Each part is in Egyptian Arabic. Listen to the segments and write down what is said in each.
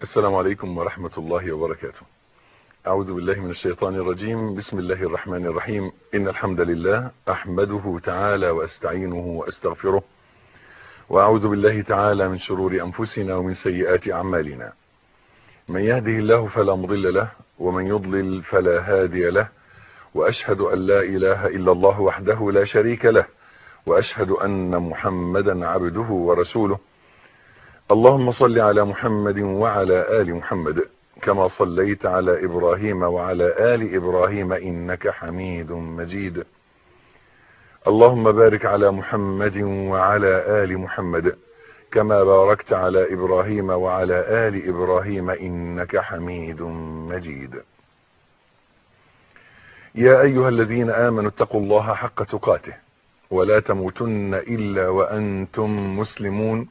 السلام عليكم ورحمة الله وبركاته أعوذ بالله من الشيطان الرجيم بسم الله الرحمن الرحيم إن الحمد لله أحمده تعالى وأستعينه وأستغفره وأعوذ بالله تعالى من شرور أنفسنا ومن سيئات أعمالنا من يهده الله فلا مضل له ومن يضلل فلا هادي له وأشهد أن لا إله إلا الله وحده لا شريك له وأشهد أن محمدا عبده ورسوله اللهم صل على محمد وعلى آل محمد كما صليت على إبراهيم وعلى آل إبراهيم إنك حميد مجيد اللهم بارك على محمد وعلى آل محمد كما باركت على إبراهيم وعلى آل إبراهيم إنك حميد مجيد يا أيها الذين آمنوا اتقوا الله حق تقاته ولا تموتن إلا وأنتم مسلمون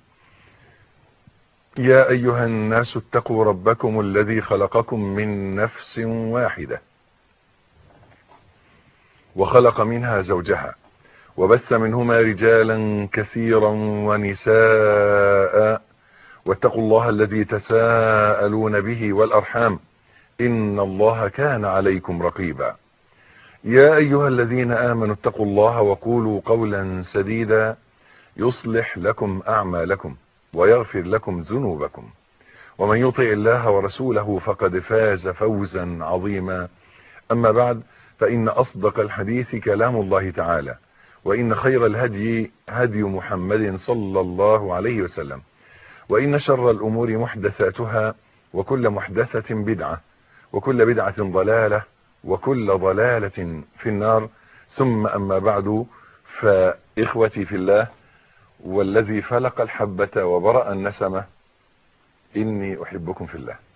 يا أيها الناس اتقوا ربكم الذي خلقكم من نفس واحدة وخلق منها زوجها وبث منهما رجالا كثيرا ونساء واتقوا الله الذي تساءلون به والأرحام إن الله كان عليكم رقيبا يا أيها الذين آمنوا اتقوا الله وقولوا قولا سديدا يصلح لكم أعمالكم ويغفر لكم ذنوبكم ومن يطع الله ورسوله فقد فاز فوزا عظيما أما بعد فإن أصدق الحديث كلام الله تعالى وإن خير الهدي هدي محمد صلى الله عليه وسلم وإن شر الأمور محدثاتها وكل محدثة بدعة وكل بدعة ضلالة وكل ضلالة في النار ثم أما بعد فإخوتي في الله والذي فلق الحبة وبرأ النسمة إني أحبكم في الله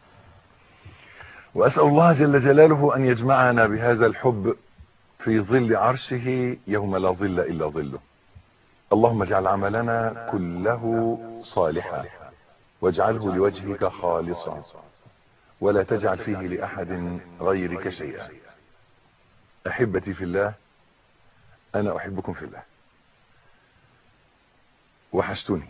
وأسأل الله جل جلاله أن يجمعنا بهذا الحب في ظل عرشه يوم لا ظل إلا ظله اللهم اجعل عملنا كله صالحا واجعله لوجهك خالصا ولا تجعل فيه لأحد غيرك شيئا أحبتي في الله أنا أحبكم في الله وحشتوني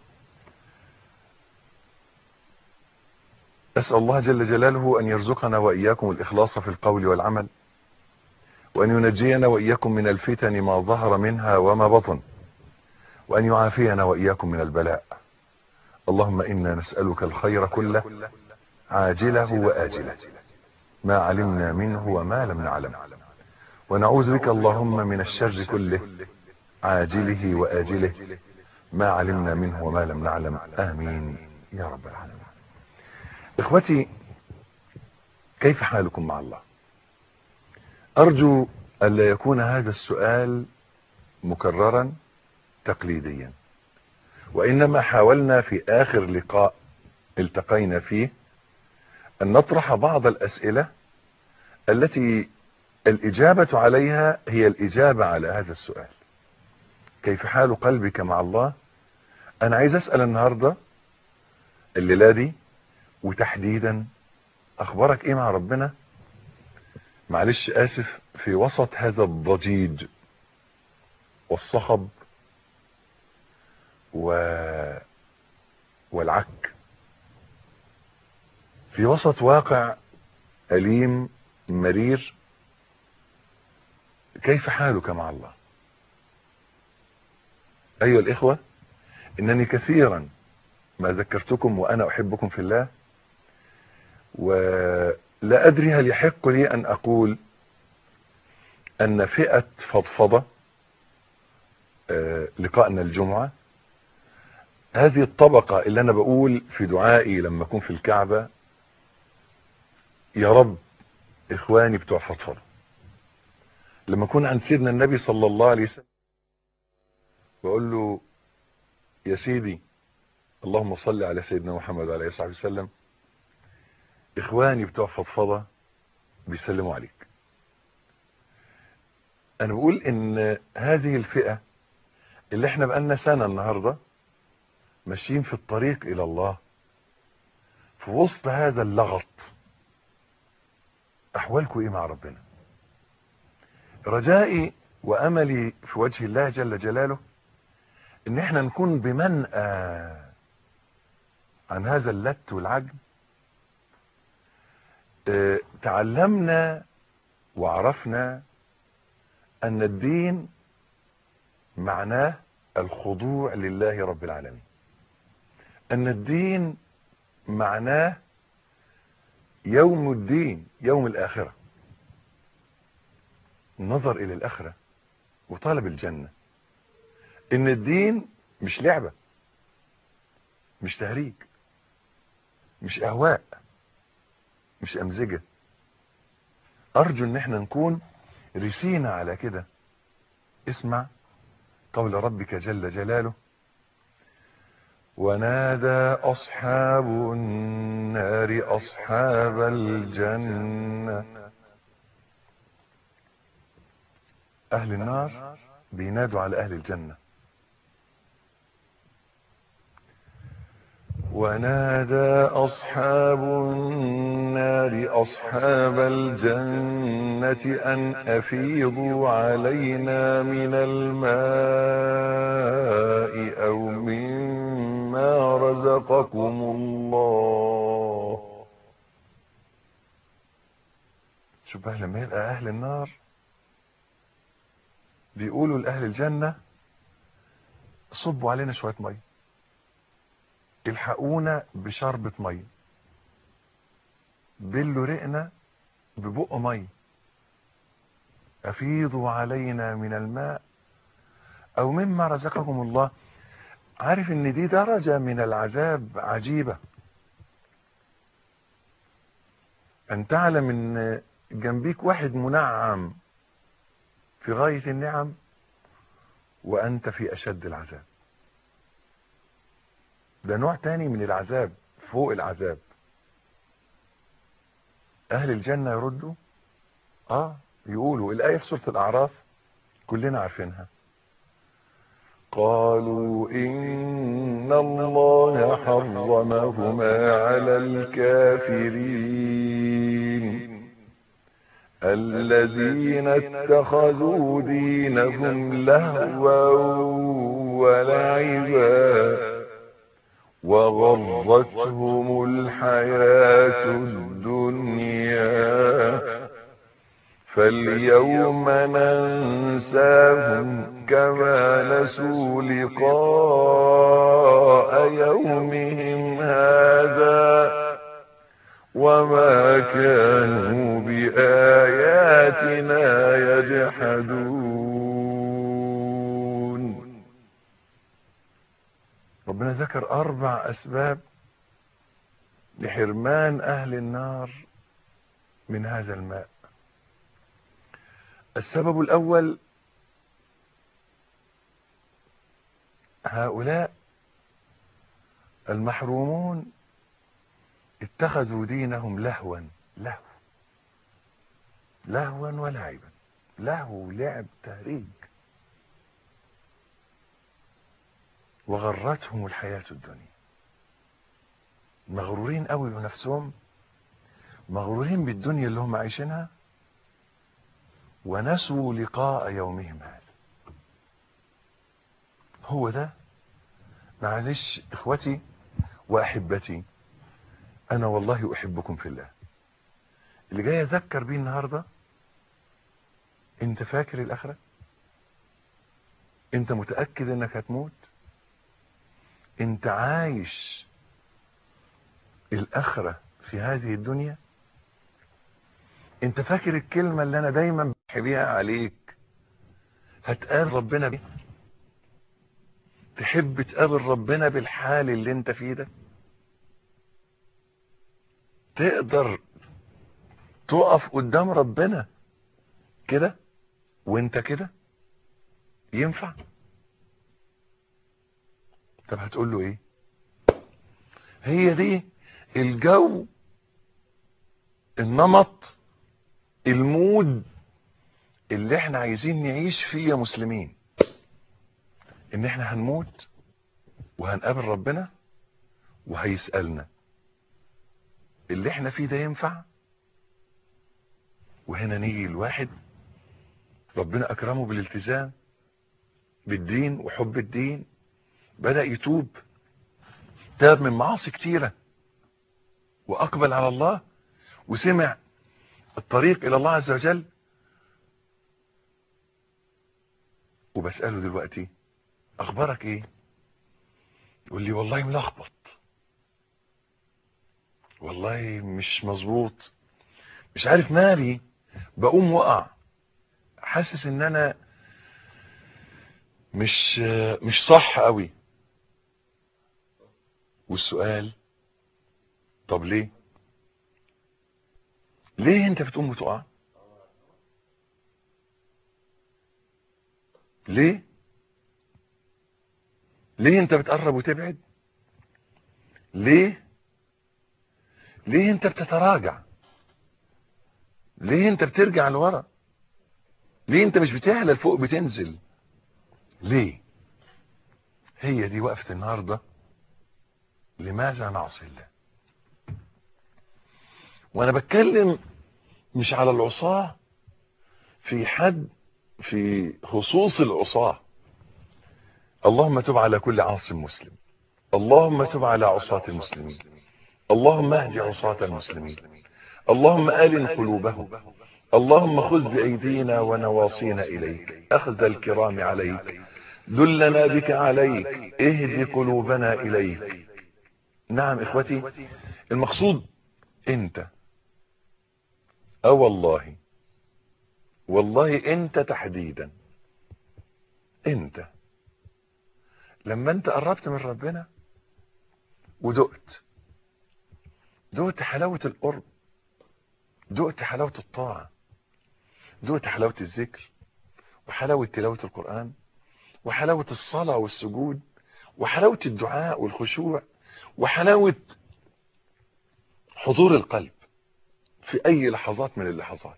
أسأل الله جل جلاله أن يرزقنا وإياكم الإخلاص في القول والعمل وأن ينجينا وإياكم من الفتن ما ظهر منها وما بطن وأن يعافينا وإياكم من البلاء اللهم إنا نسألك الخير كله عاجله وآجله ما علمنا منه وما لم نعلم ونعوذ بك اللهم من الشر كله عاجله وآجله ما علمنا منه وما لم نعلم آمين يا رب العالمين إخوتي كيف حالكم مع الله أرجو ألا يكون هذا السؤال مكررا تقليديا وإنما حاولنا في آخر لقاء التقينا فيه أن نطرح بعض الأسئلة التي الإجابة عليها هي الإجابة على هذا السؤال كيف حال قلبك مع الله أنا عايز أسأل النهاردة الليلة دي وتحديدا أخبارك إيه مع ربنا معلش آسف في وسط هذا الضجيج والصخب و... والعك في وسط واقع أليم مرير كيف حالك مع الله أيها الإخوة إنني كثيرا ما ذكرتكم وأنا أحبكم في الله ولا أدري هل يحق لي أن أقول أن فئة فضفضة لقاءنا الجمعة هذه الطبقة اللي أنا بقول في دعائي لما أكون في الكعبة يا رب إخواني بتوع فضفضة لما أكون عند سيدنا النبي صلى الله عليه وسلم بقول له يا سيدي اللهم صل على سيدنا محمد وعلى اله وصحبه وسلم اخواني بتوع فضفضه بيسلموا عليك انا بقول ان هذه الفئه اللي احنا بقالنا سنه النهارده ماشيين في الطريق الى الله في وسط هذا اللغط احوالكم ايه مع ربنا رجائي واملي في وجه الله جل جلاله ان احنا نكون بمنأى عن هذا اللت والعجم اه تعلمنا وعرفنا ان الدين معناه الخضوع لله رب العالمين ان الدين معناه يوم الدين يوم الاخرة النظر الى الاخرة وطلب الجنة ان الدين مش لعبة مش تهريج مش اهواء مش امزجة ارجو ان احنا نكون رسينا على كده اسمع قول ربك جل جلاله ونادى أصحاب النار أصحاب الجنة أهل النار بينادوا على أهل الجنة ونادى أصحاب النار أصحاب الجنة أن أفيضوا علينا من الماء أو مما رزقكم الله شوف بقى لما يبقى أهل النار بيقولوا لأهل الجنة صبوا علينا شوية ميه الحقونا بشربة مية بلوا رقنا ببق مية افيضوا علينا من الماء او مما رزقكم الله عارف ان دي درجة من العذاب عجيبة ان تعلم ان جنبيك واحد منعم في غاية النعم وانت في اشد العذاب ده نوع تاني من العذاب فوق العذاب اهل الجنة يردوا اه يقولوا الاية في سورة الاعراف كلنا عارفينها قالوا ان الله حرمهما على الكافرين الذين اتخذوا دينهم لهوا ولعبا وغرتهم الحياة الدنيا فاليوم ننساهم كما نسوا لقاء يومهم هذا وما كانوا بآياتنا يجحدون ربنا ذكر أربع أسباب لحرمان أهل النار من هذا الماء السبب الأول هؤلاء المحرومون اتخذوا دينهم لهوا لهو لهوا ولعبا لهو لعب تهريج وغرتهم الحياة الدنيا مغرورين قوي بنفسهم مغرورين بالدنيا اللي هم عايشينها ونسوا لقاء يومهم هذا هو ده معلش اخوتي واحبتي انا والله احبكم في الله اللي جاي اذكر بيه النهارده انت فاكر الاخره انت متاكد انك هتموت انت عايش الاخره في هذه الدنيا انت فاكر الكلمه اللي انا دايما بحبيها عليك هتقابل ربنا بيها تحب تقابل ربنا بالحال اللي انت فيه ده تقدر تقف قدام ربنا كده وانت كده ينفع طب هتقول له ايه هي دي الجو النمط المود اللي احنا عايزين نعيش فيه يا مسلمين ان احنا هنموت وهنقابل ربنا وهيسألنا اللي احنا فيه ده ينفع وهنا نيجي الواحد ربنا اكرمه بالالتزام بالدين وحب الدين بدأ يتوب تاب من معاصي كتيرة واقبل على الله وسمع الطريق الى الله عز وجل وبسأله دلوقتي اخبارك ايه يقول لي والله ملخبط والله مش مظبوط مش عارف مالي بقوم وقع حاسس ان انا مش مش صح قوي والسؤال طب ليه ليه انت بتقوم وتقع ليه ليه انت بتقرب وتبعد ليه ليه انت بتتراجع ليه انت بترجع لورا ليه انت مش بتعلى لفوق بتنزل ليه هي دي وقفة النهاردة لماذا نعصي الله وانا بتكلم مش على العصاة في حد في خصوص العصاة اللهم تب على كل عاص مسلم اللهم تب على عصاة المسلمين اللهم اهد عصاة المسلمين اللهم آلن قلوبهم اللهم خذ بأيدينا ونواصينا إليك أخذ الكرام عليك دلنا بك عليك اهد قلوبنا إليك نعم إخوتي المقصود أنت أو والله والله أنت تحديدا أنت لما أنت قربت من ربنا ودقت دقت حلاوة القرب دقت حلاوة الطاعة دقت حلاوة الذكر وحلاوة تلاوة القرآن وحلاوة الصلاة والسجود وحلاوة الدعاء والخشوع وحلاوة حضور القلب في أي لحظات من اللحظات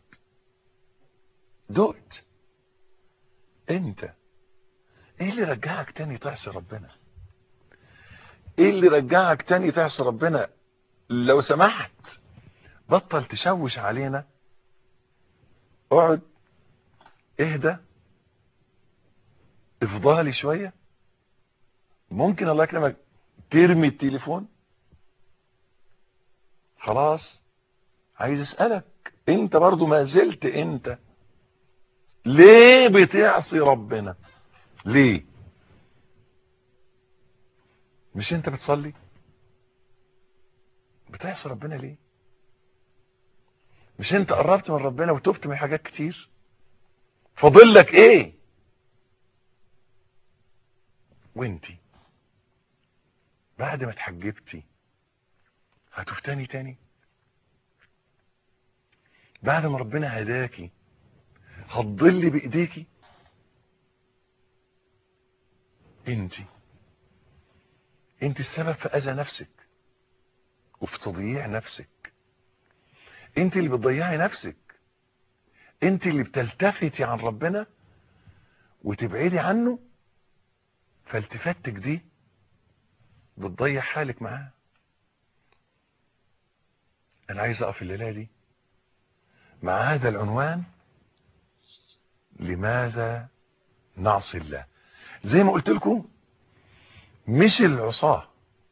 دقت انت ايه اللي رجعك تاني تعصي ربنا ايه اللي رجعك تاني تعصي ربنا لو سمحت بطل تشوش علينا اقعد اهدى افضالي شوية ممكن الله يكرمك ترمي التليفون خلاص عايز اسألك انت برضو ما زلت انت ليه بتعصي ربنا ليه مش انت بتصلي بتعصي ربنا ليه مش انت قربت من ربنا وتبت من حاجات كتير فاضل لك ايه وانتي بعد ما اتحجبتي هتفتني تاني بعد ما ربنا هداكي هتضلي بايديكي انتي انت السبب في اذى نفسك وفي تضييع نفسك انت اللي بتضيعي نفسك انت اللي بتلتفتي عن ربنا وتبعدي عنه فالتفاتك دي بتضيع حالك معاه انا عايز اقف الليله دي مع هذا العنوان لماذا نعصي الله زي ما قلت لكم مش العصاه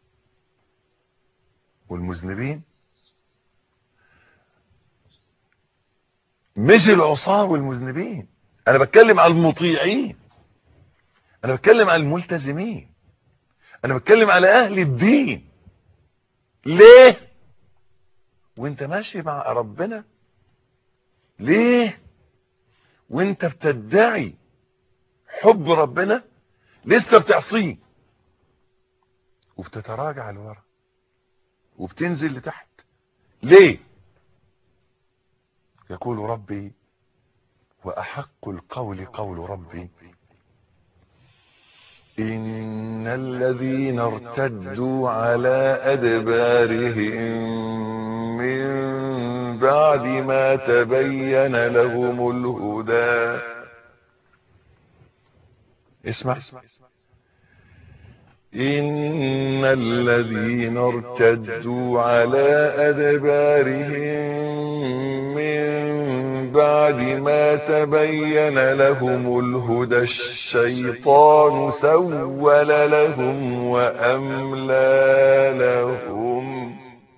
والمذنبين مش العصاه والمذنبين انا بتكلم على المطيعين انا بتكلم على الملتزمين انا بتكلم على اهل الدين ليه وانت ماشي مع ربنا ليه وانت بتدعي حب ربنا لسه بتعصيه وبتتراجع لورا وبتنزل لتحت ليه يقول ربي واحق القول قول ربي ان الذين ارتدوا على ادبارهم من بعد ما تبين لهم الهدى اسمع إن الذين ارتدوا على أدبارهم من بعد ما تبين لهم الهدى الشيطان سول لهم وأملى لهم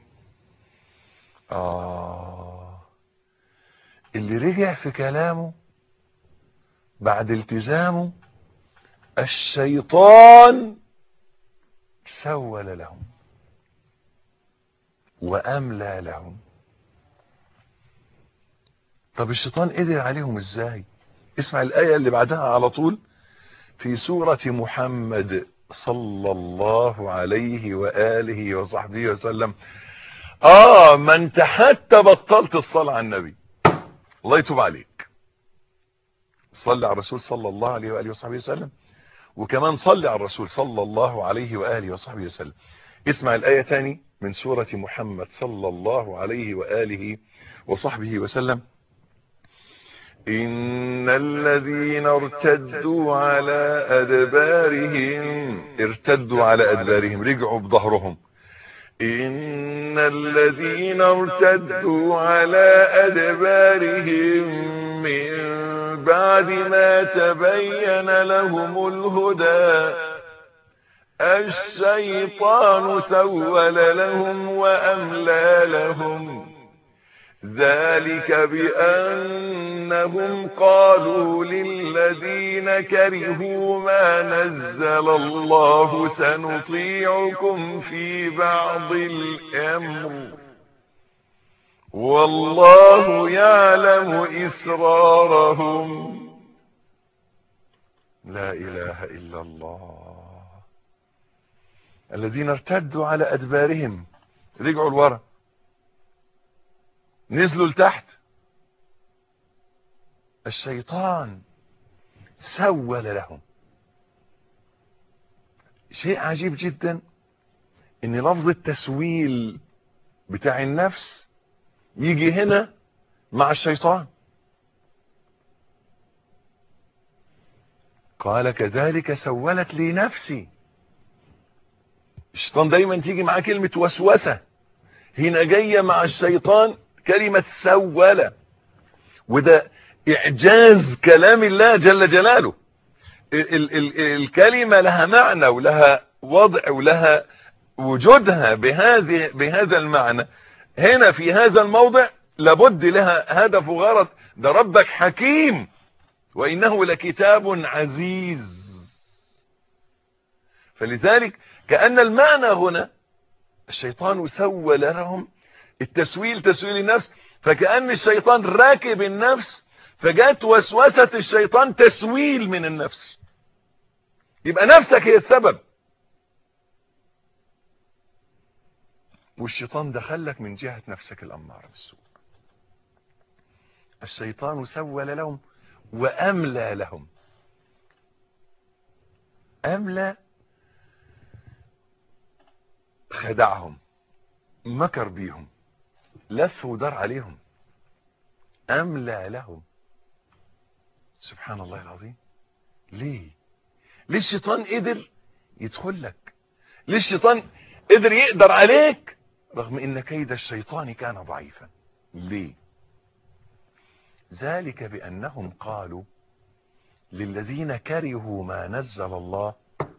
آه اللي رجع في كلامه بعد التزامه الشيطان سول لهم وأملى لهم طب الشيطان قدر عليهم ازاي اسمع الآية اللي بعدها على طول في سورة محمد صلى الله عليه وآله وصحبه وسلم اه ما انت حتى بطلت الصلاة على النبي الله يتوب عليك صلي على الرسول صلى الله عليه وآله وصحبه وسلم وكمان صلي على الرسول صلى الله عليه وآله وصحبه وسلم اسمع الآية تاني من سورة محمد صلى الله عليه وآله وصحبه وسلم إن الذين ارتدوا على أدبارهم ارتدوا على أدبارهم رجعوا بظهرهم إن الذين ارتدوا على أدبارهم من بعد ما تبين لهم الهدى الشيطان سول لهم وأملى لهم ذلك بأنهم قالوا للذين كرهوا ما نزل الله سنطيعكم في بعض الأمر والله يعلم إسرارهم لا إله إلا الله الذين ارتدوا على أدبارهم رجعوا لورا نزلوا لتحت الشيطان سول لهم شيء عجيب جدا ان لفظ التسويل بتاع النفس يجي هنا مع الشيطان قال كذلك سولت لي نفسي الشيطان دايما تيجي معاه كلمة وسوسة هنا جاية مع الشيطان كلمة سولة وده إعجاز كلام الله جل جلاله ال ال ال الكلمة لها معنى ولها وضع ولها وجودها بهذه بهذا المعنى هنا في هذا الموضع لابد لها هدف وغرض ده ربك حكيم وإنه لكتاب عزيز فلذلك كأن المعنى هنا الشيطان سول لهم التسويل تسويل النفس فكأن الشيطان راكب النفس فجات وسوسة الشيطان تسويل من النفس يبقى نفسك هي السبب والشيطان دخلك من جهة نفسك الأمارة بالسوء الشيطان سول لهم وأملى لهم أملى خدعهم مكر بيهم لف ودار عليهم أملى لهم سبحان الله العظيم ليه ليه الشيطان قدر يدخل لك ليه الشيطان قدر يقدر عليك رغم ان كيد الشيطان كان ضعيفا ليه ذلك بانهم قالوا للذين كرهوا ما نزل الله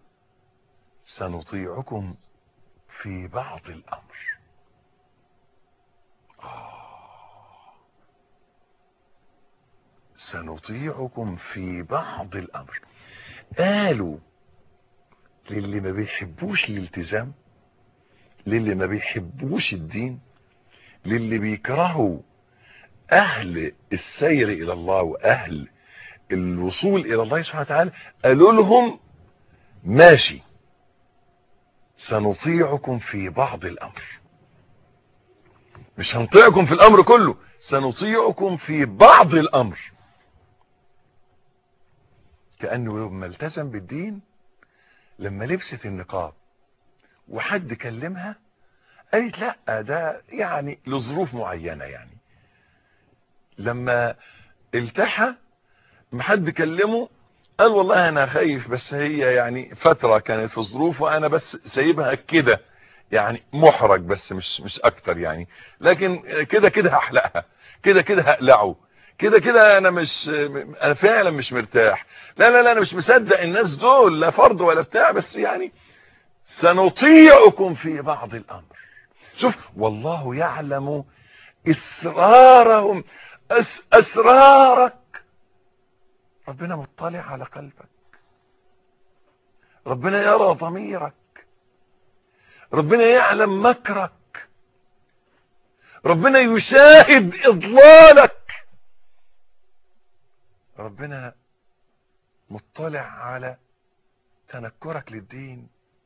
سنطيعكم في بعض الامر آه. سنطيعكم في بعض الامر قالوا للي ما بيحبوش الالتزام للي ما بيحبوش الدين للي بيكرهوا اهل السير الى الله واهل الوصول الى الله سبحانه وتعالى قالوا لهم ماشي سنطيعكم في بعض الامر مش هنطيعكم في الامر كله سنطيعكم في بعض الامر كانه لما التزم بالدين لما لبست النقاب وحد كلمها قالت لا ده يعني لظروف معينة يعني لما التحى ما حد كلمه قال والله انا خايف بس هي يعني فترة كانت في ظروف وانا بس سايبها كده يعني محرج بس مش مش اكتر يعني لكن كده كده هحلقها كده كده هقلعه كده كده انا مش انا فعلا مش مرتاح لا لا لا انا مش مصدق الناس دول لا فرض ولا بتاع بس يعني سنطيعكم في بعض الامر شوف والله يعلم اسرارهم أس اسرارك ربنا مطلع على قلبك ربنا يرى ضميرك ربنا يعلم مكرك ربنا يشاهد اضلالك ربنا مطلع على تنكرك للدين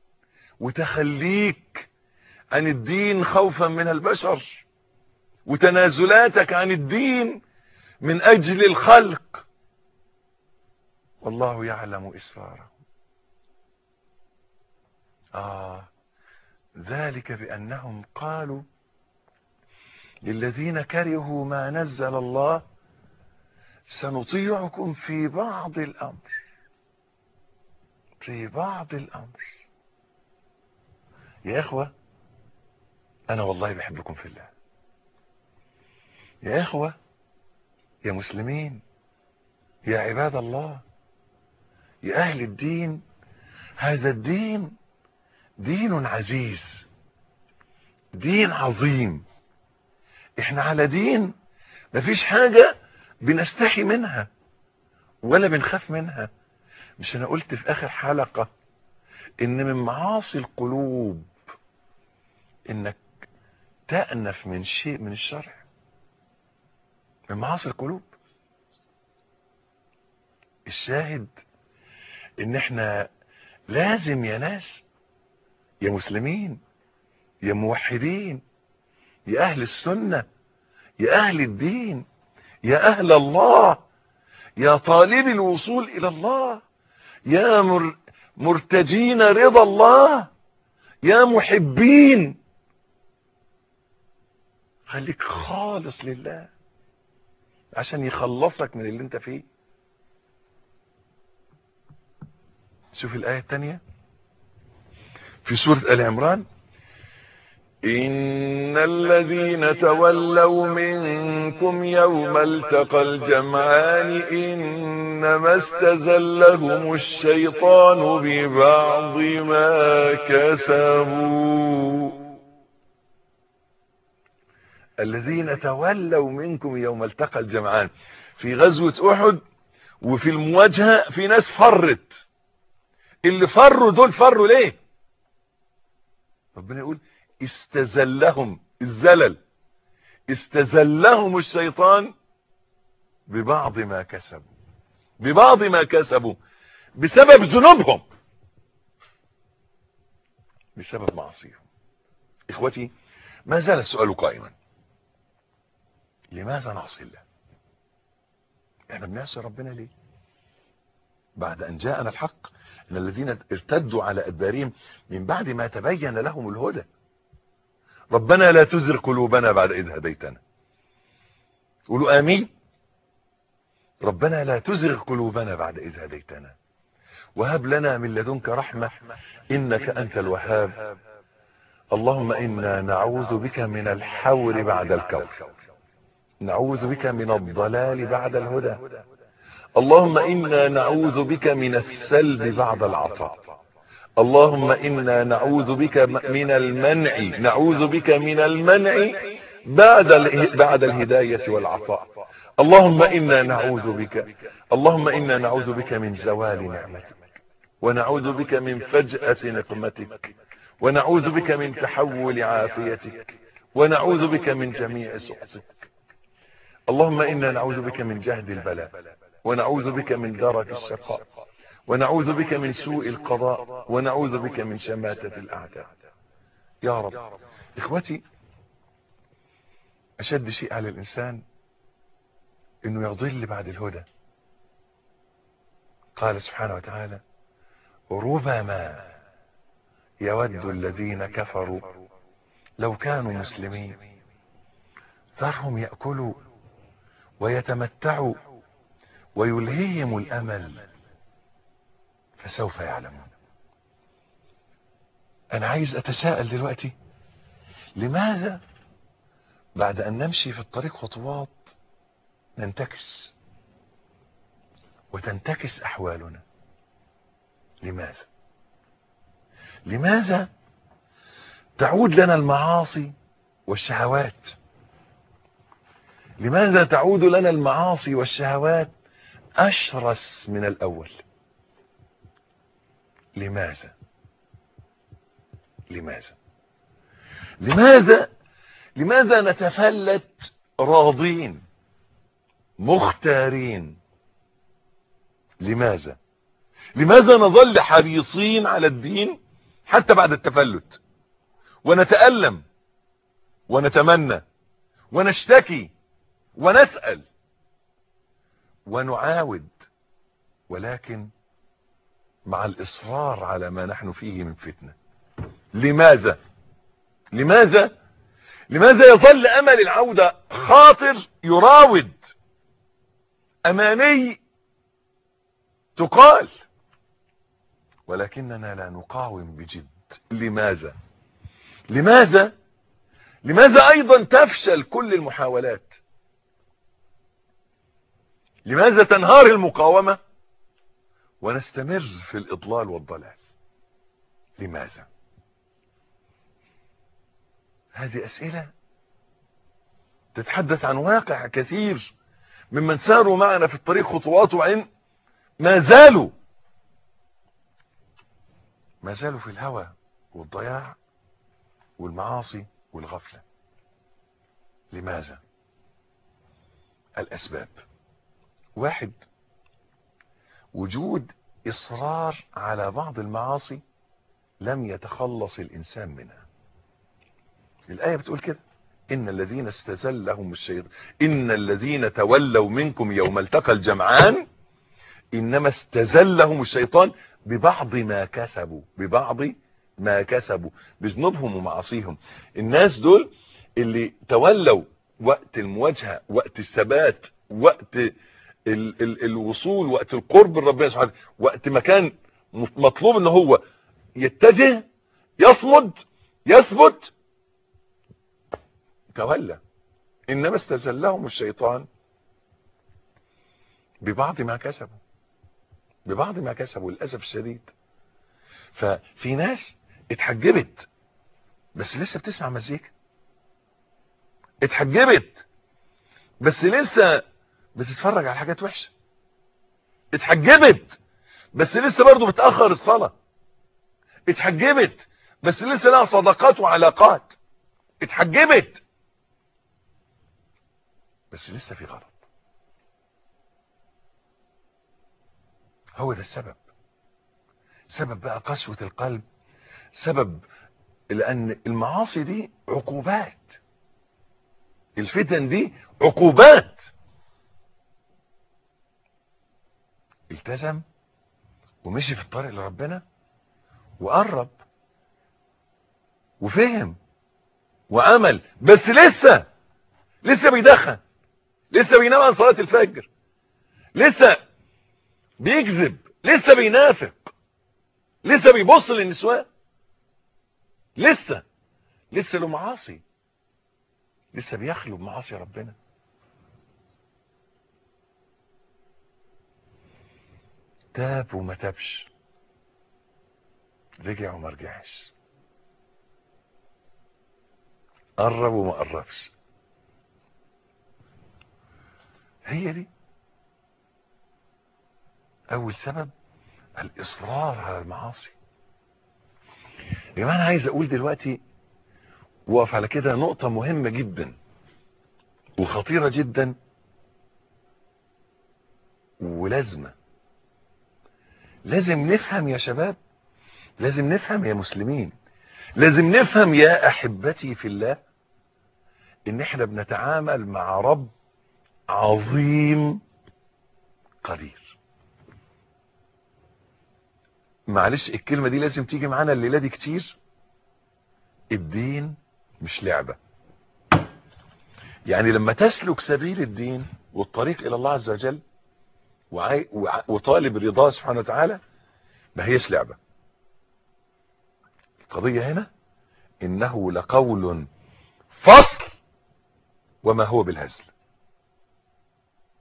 وتخليك عن الدين خوفا من البشر وتنازلاتك عن الدين من اجل الخلق والله يعلم اسرارهم آه ذلك بأنهم قالوا للذين كرهوا ما نزل الله سنطيعكم في بعض الأمر في بعض الأمر يا إخوة أنا والله بحبكم في الله يا إخوة يا مسلمين يا عباد الله يا أهل الدين هذا الدين دين عزيز دين عظيم احنا على دين مفيش حاجة بنستحي منها ولا بنخاف منها مش انا قلت في اخر حلقة ان من معاصي القلوب انك تأنف من شيء من الشرع من معاصي القلوب الشاهد ان احنا لازم يا ناس يا مسلمين يا موحدين يا اهل السنة يا اهل الدين يا اهل الله يا طالب الوصول الى الله يا مر مرتجين رضا الله يا محبين خليك خالص لله عشان يخلصك من اللي انت فيه شوف الآية الثانية في سورة آل عمران إن الذين تولوا منكم يوم التقى الجمعان إنما استزلهم الشيطان ببعض ما كسبوا الذين تولوا منكم يوم التقى الجمعان في غزوة أحد وفي المواجهة في ناس فرت اللي فروا دول فروا ليه ربنا يقول استزلهم الزلل استزلهم الشيطان ببعض ما كسبوا ببعض ما كسبوا بسبب ذنوبهم بسبب معصيهم اخوتي ما زال السؤال قائما لماذا نعصي الله احنا بنعصي ربنا ليه بعد ان جاءنا الحق ان الذين ارتدوا على ادبارهم من بعد ما تبين لهم الهدى ربنا لا تزغ قلوبنا بعد اذ هديتنا قولوا امين ربنا لا تزغ قلوبنا بعد اذ هديتنا وهب لنا من لدنك رحمة انك انت الوهاب اللهم انا نعوذ بك من الحور بعد الكور نعوذ بك من الضلال بعد الهدى اللهم انا نعوذ بك من السلب بعد العطاء اللهم انا نعوذ بك من المنع نعوذ بك من المنع بعد بعد الهدايه والعطاء اللهم انا نعوذ بك اللهم انا نعوذ بك من زوال نعمتك ونعوذ بك من فجأة نقمتك ونعوذ بك من تحول عافيتك ونعوذ بك من جميع سخطك اللهم انا نعوذ بك من جهد البلاء ونعوذ بك من درك الشقاء ونعوذ بك من سوء القضاء ونعوذ بك من شماتة الأعداء يا رب إخوتي أشد شيء على الإنسان إنه يضل بعد الهدى قال سبحانه وتعالى ربما يود الذين كفروا لو كانوا مسلمين ذرهم يأكلوا ويتمتعوا ويلهيهم الأمل فسوف يعلمون انا عايز اتساءل دلوقتي لماذا بعد ان نمشي في الطريق خطوات ننتكس وتنتكس احوالنا لماذا لماذا تعود لنا المعاصي والشهوات لماذا تعود لنا المعاصي والشهوات اشرس من الاول لماذا لماذا لماذا لماذا نتفلت راضين مختارين لماذا لماذا نظل حريصين على الدين حتى بعد التفلت ونتألم ونتمنى ونشتكي ونسأل ونعاود ولكن مع الإصرار على ما نحن فيه من فتنة لماذا لماذا لماذا يظل أمل العودة خاطر يراود أماني تقال ولكننا لا نقاوم بجد لماذا لماذا لماذا ايضا تفشل كل المحاولات لماذا تنهار المقاومة ونستمر في الاضلال والضلال لماذا هذه اسئلة تتحدث عن واقع كثير ممن ساروا معنا في الطريق خطوات وعين ما زالوا ما زالوا في الهوى والضياع والمعاصي والغفلة لماذا الأسباب واحد وجود إصرار على بعض المعاصي لم يتخلص الإنسان منها الآية بتقول كده إن الذين استزلهم الشيطان إن الذين تولوا منكم يوم التقى الجمعان إنما استزلهم الشيطان ببعض ما كسبوا ببعض ما كسبوا بذنوبهم ومعاصيهم الناس دول اللي تولوا وقت المواجهة وقت الثبات وقت ال ال الوصول وقت القرب من ربنا سبحانه وقت ما كان مطلوب ان هو يتجه يصمد يثبت تولى انما استزلهم الشيطان ببعض ما كسبوا ببعض ما كسبوا للاسف الشديد ففي ناس اتحجبت بس لسه بتسمع مزيكا اتحجبت بس لسه بتتفرج على حاجات وحشه اتحجبت بس لسه برضه بتاخر الصلاه اتحجبت بس لسه لها صداقات وعلاقات اتحجبت بس لسه في غلط هو ده السبب سبب بقى قسوة القلب سبب لأن المعاصي دي عقوبات الفتن دي عقوبات التزم ومشي في الطريق لربنا وقرب وفهم وعمل بس لسه لسه بيدخن لسه بينام عن صلاة الفجر لسه بيكذب لسه بينافق لسه بيبص للنسوان لسه لسه له معاصي لسه بيخلو بمعاصي ربنا تاب وما تابش رجع وما رجعش قرب وما قربش هي دي اول سبب الاصرار على المعاصي يا جماعه انا عايز اقول دلوقتي وقف على كده نقطة مهمة جدا وخطيرة جدا ولازمة لازم نفهم يا شباب لازم نفهم يا مسلمين لازم نفهم يا احبتي في الله ان احنا بنتعامل مع رب عظيم قدير معلش الكلمة دي لازم تيجي معانا الليلة دي كتير الدين مش لعبة يعني لما تسلك سبيل الدين والطريق الى الله عز وجل وعي... وع... وطالب رضاه سبحانه وتعالى ما هيش لعبة القضية هنا انه لقول فصل وما هو بالهزل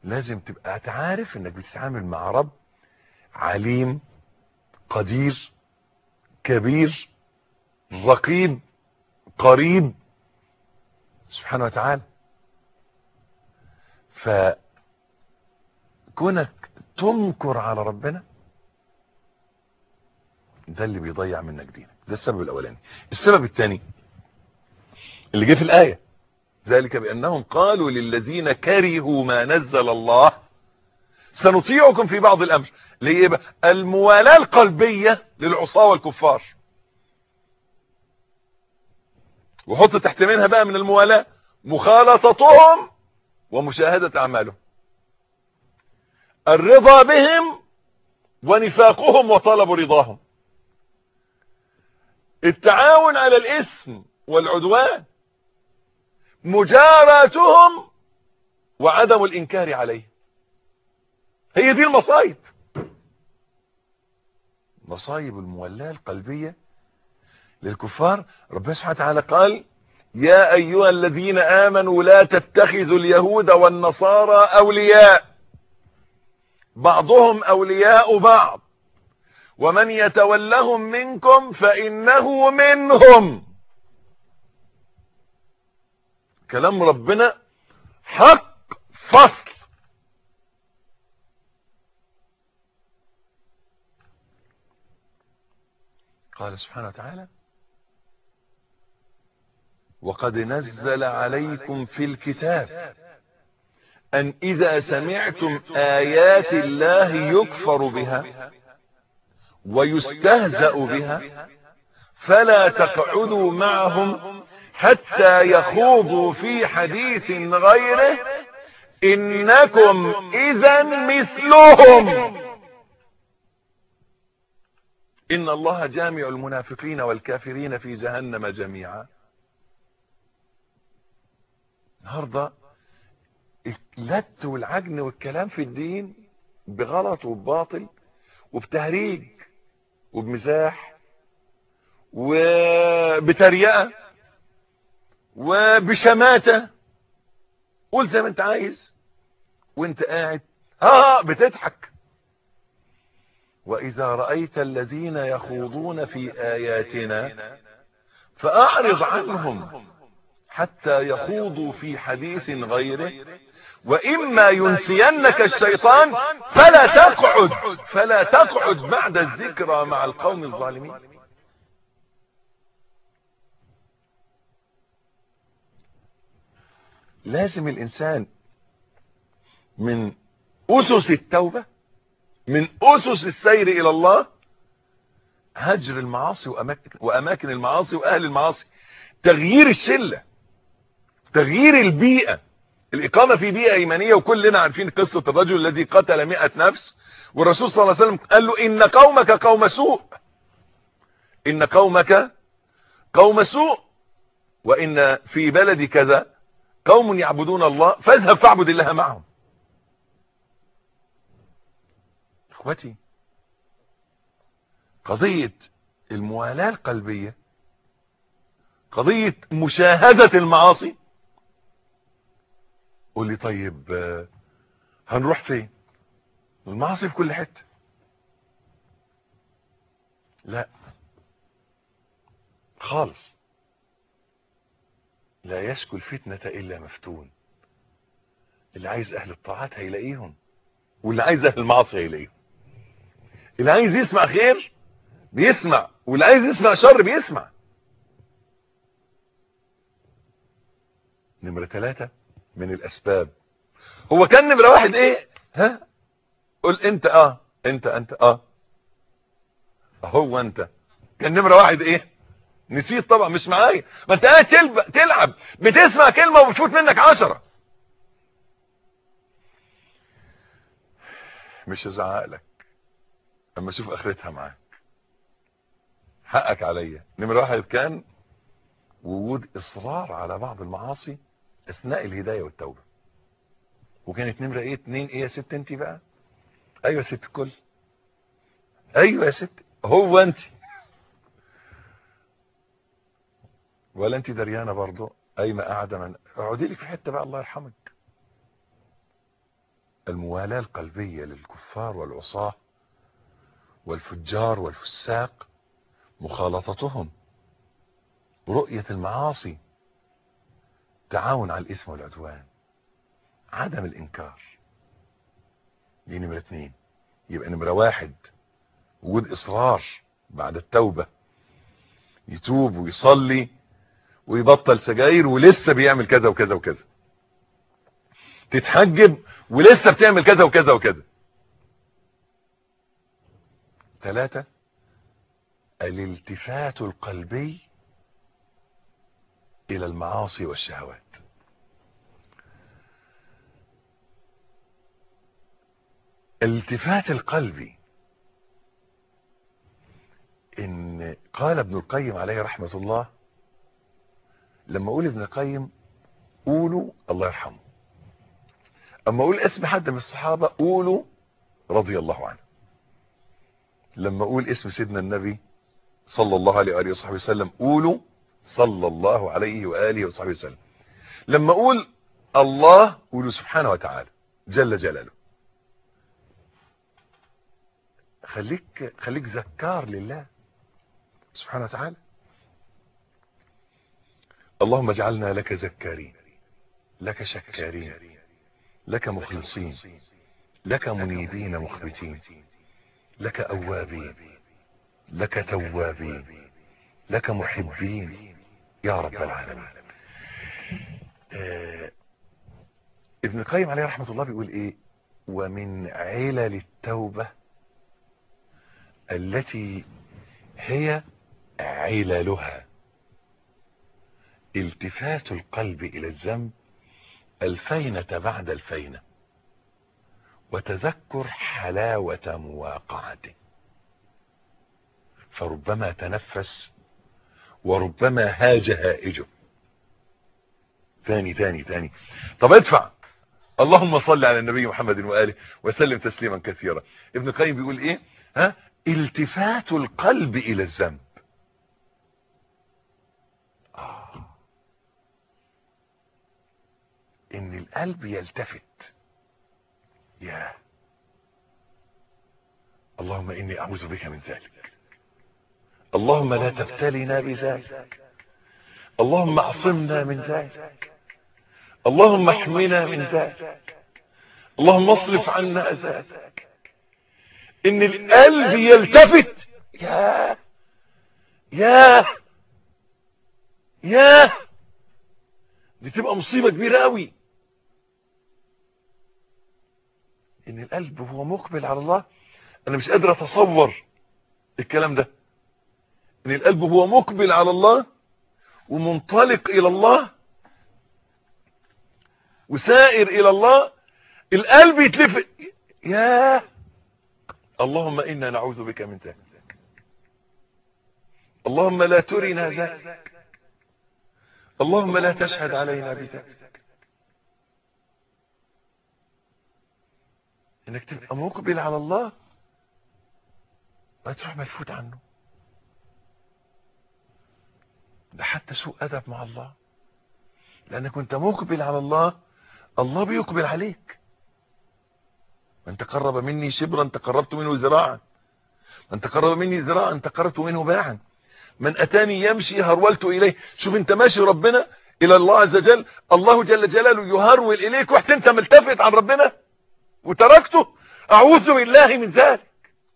لازم تبقى تعرف انك بتتعامل مع رب عليم قدير كبير رقيب قريب سبحانه وتعالى فكونك تنكر على ربنا ده اللي بيضيع منك دينك ده السبب الاولاني السبب الثاني اللي جه في الايه ذلك بانهم قالوا للذين كرهوا ما نزل الله سنطيعكم في بعض الامر ليه ايه بقى الموالاه القلبيه للعصاه والكفار وحط تحت منها بقى من الموالاه مخالطتهم ومشاهده اعمالهم الرضا بهم ونفاقهم وطلب رضاهم التعاون على الاسم والعدوان مجاراتهم وعدم الانكار عليه هي دي المصايب مصايب المولاة القلبية للكفار ربنا سبحانه وتعالى قال يا ايها الذين امنوا لا تتخذوا اليهود والنصارى اولياء بعضهم اولياء بعض ومن يتولهم منكم فانه منهم كلام ربنا حق فصل قال سبحانه وتعالى وقد نزل عليكم في الكتاب أن إذا سمعتم آيات الله يكفر بها ويستهزأ بها فلا تقعدوا معهم حتى يخوضوا في حديث غيره إنكم إذا مثلهم إن الله جامع المنافقين والكافرين في جهنم جميعا النهارده اللت والعجن والكلام في الدين بغلط وبباطل وبتهريج وبمزاح وبتريقه وبشماته قول زي ما انت عايز وانت قاعد ها بتضحك واذا رايت الذين يخوضون في اياتنا فاعرض عنهم حتى يخوضوا في حديث غيره واما ينسينك الشيطان فلا تقعد فلا تقعد بعد الذكرى مع القوم الظالمين لازم الانسان من اسس التوبة من اسس السير الى الله هجر المعاصي واماكن, وأماكن المعاصي واهل المعاصي تغيير الشلة تغيير البيئة الإقامة في بيئة إيمانية وكلنا عارفين قصة الرجل الذي قتل مئة نفس والرسول صلى الله عليه وسلم قال له إن قومك قوم سوء إن قومك قوم سوء وإن في بلد كذا قوم يعبدون الله فاذهب فاعبد الله معهم اخوتي قضية الموالاة القلبية قضية مشاهدة المعاصي قول لي طيب هنروح فين المعاصي في كل حته لا خالص لا يشكو الفتنة إلا مفتون اللي عايز أهل الطاعات هيلاقيهم واللي عايز أهل المعاصي هيلاقيهم اللي عايز يسمع خير بيسمع واللي عايز يسمع شر بيسمع نمرة ثلاثة من الاسباب هو كان نمره واحد ايه ها قول انت اه انت انت اه هو انت كان نمره واحد ايه نسيت طبعا مش معايا ما انت قاعد تلب... تلعب بتسمع كلمه وبتفوت منك عشرة مش هزعق لك اما اشوف اخرتها معاك حقك عليا نمره واحد كان وجود اصرار على بعض المعاصي اثناء الهدايه والتوبه وكانت نمره ايه اتنين ايه يا ست انت بقى ايوه يا ست الكل ايوه يا ست هو انت ولا انت دريانه برضه قايمه قاعده من اقعدي لك في حته بقى الله يرحمك الموالاة القلبية للكفار والعصاة والفجار والفساق مخالطتهم رؤية المعاصي تعاون على الإثم والعدوان عدم الإنكار دي نمرة اتنين يبقى نمرة واحد وجود إصرار بعد التوبة يتوب ويصلي ويبطل سجاير ولسه بيعمل كذا وكذا وكذا تتحجب ولسه بتعمل كذا وكذا وكذا ثلاثة الالتفات القلبي الى المعاصي والشهوات الالتفات القلبي ان قال ابن القيم عليه رحمة الله لما اقول ابن القيم قولوا الله يرحمه اما اقول اسم حد من الصحابة قولوا رضي الله عنه لما اقول اسم سيدنا النبي صلى الله عليه وآله وصحبه وسلم قولوا صلى الله عليه وآله وصحبه وسلم لما اقول الله قولوا سبحانه وتعالى جل جلاله خليك خليك ذكار لله سبحانه وتعالى اللهم اجعلنا لك ذكارين لك شكارين لك مخلصين لك منيبين مخبتين لك أوابين لك توابين لك محبين يا رب العالمين آه ابن القيم عليه رحمة الله بيقول ايه ومن علل التوبة التي هي عللها التفات القلب الى الذنب الفينة بعد الفينة وتذكر حلاوة مواقعته فربما تنفس وربما هاج هائجه تاني تاني تاني طب ادفع اللهم صل على النبي محمد وآله وسلم تسليما كثيرا ابن القيم بيقول ايه ها التفات القلب الى الذنب آه. ان القلب يلتفت يا اللهم اني اعوذ بك من ذلك اللهم لا تبتلنا بذلك اللهم اعصمنا من ذلك اللهم احمنا من ذلك اللهم اصرف عنا ذلك ان القلب يلتفت يا يا يا دي تبقى مصيبة كبيرة قوي ان القلب هو مقبل على الله انا مش قادر اتصور الكلام ده ان القلب هو مقبل على الله ومنطلق الى الله وسائر الى الله القلب يتلفت يا اللهم انا نعوذ بك من ذلك اللهم لا ترنا ذلك اللهم لا تشهد علينا بذلك انك تبقى مقبل على الله وتروح ملفوت عنه ده حتى سوء ادب مع الله لانك انت مقبل على الله الله بيقبل عليك من تقرب مني شبرا تقربت منه ذراعا من تقرب مني ذراعا تقربت منه باعا من اتاني يمشي هرولت اليه شوف انت ماشي ربنا الى الله عز وجل الله جل جلاله يهرول اليك وقت انت ملتفت عن ربنا وتركته اعوذ بالله من ذلك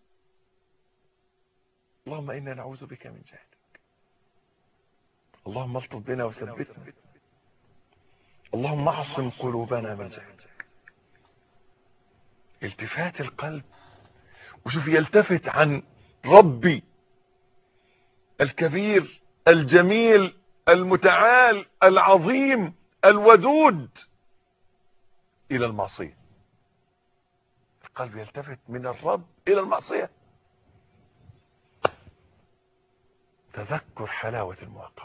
اللهم انا نعوذ بك من ذلك اللهم الطف بنا وثبتنا اللهم اعصم قلوبنا من ذلك التفات القلب وشوف يلتفت عن ربي الكبير الجميل المتعال العظيم الودود الى المعصية القلب يلتفت من الرب الى المعصية تذكر حلاوة المواقع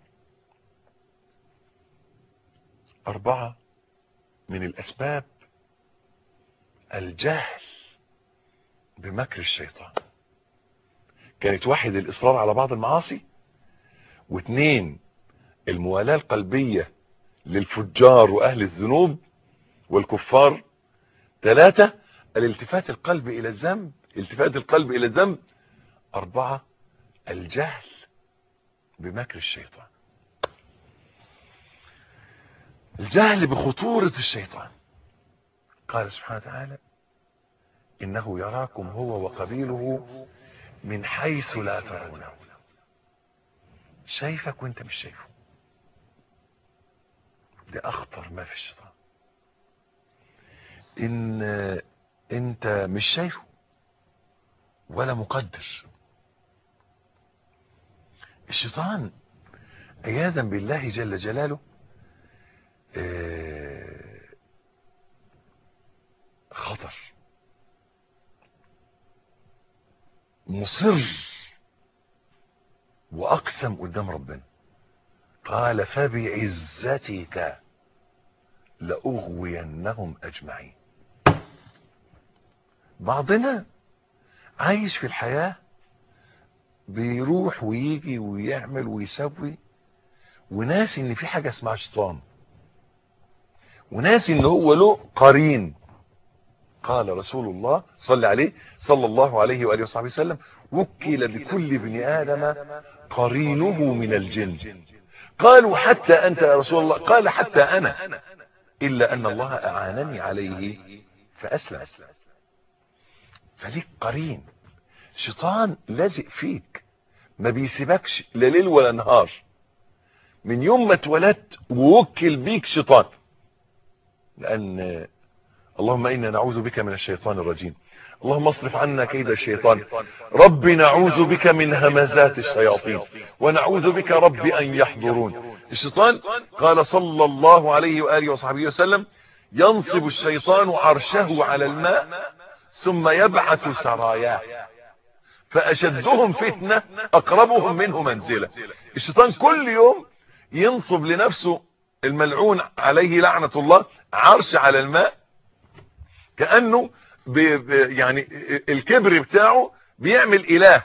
اربعة من الاسباب الجهل بمكر الشيطان كانت واحد الاصرار على بعض المعاصي واثنين الموالاة القلبية للفجار واهل الذنوب والكفار ثلاثة الالتفات القلب الى الذنب التفات القلب الى الذنب اربعة الجهل بمكر الشيطان الجهل بخطورة الشيطان قال سبحانه وتعالى انه يراكم هو وقبيله من حيث لا ترونه شايفك وانت مش شايفه ده اخطر ما في الشيطان ان انت مش شايفه ولا مقدر الشيطان عياذا بالله جل جلاله خطر مصر واقسم قدام ربنا قال فبعزتك لاغوينهم اجمعين بعضنا عايش في الحياة بيروح ويجي ويعمل ويسوي وناس ان في حاجة اسمها شيطان وناس ان هو له قرين قال رسول الله صلى عليه صلى الله عليه وآله وصحبه وسلم وكل بكل ابن آدم قرينه من الجن قالوا حتى أنت يا رسول الله قال حتى أنا إلا أن الله أعانني عليه فأسلم فليك قرين شيطان لازق فيك ما بيسيبكش لا ليل ولا نهار من يوم ما اتولدت ووكل بيك شيطان لأن اللهم إنا نعوذ بك من الشيطان الرجيم اللهم اصرف عنا كيد الشيطان رب نعوذ بك من همزات الشياطين ونعوذ بك رب أن يحضرون الشيطان قال صلى الله عليه وآله وصحبه وسلم ينصب الشيطان عرشه على الماء ثم يبعث سراياه فأشدهم فتنة أقربهم منه منزلة الشيطان كل يوم ينصب لنفسه الملعون عليه لعنة الله عرش على الماء كأنه بي بي يعني الكبر بتاعه بيعمل إله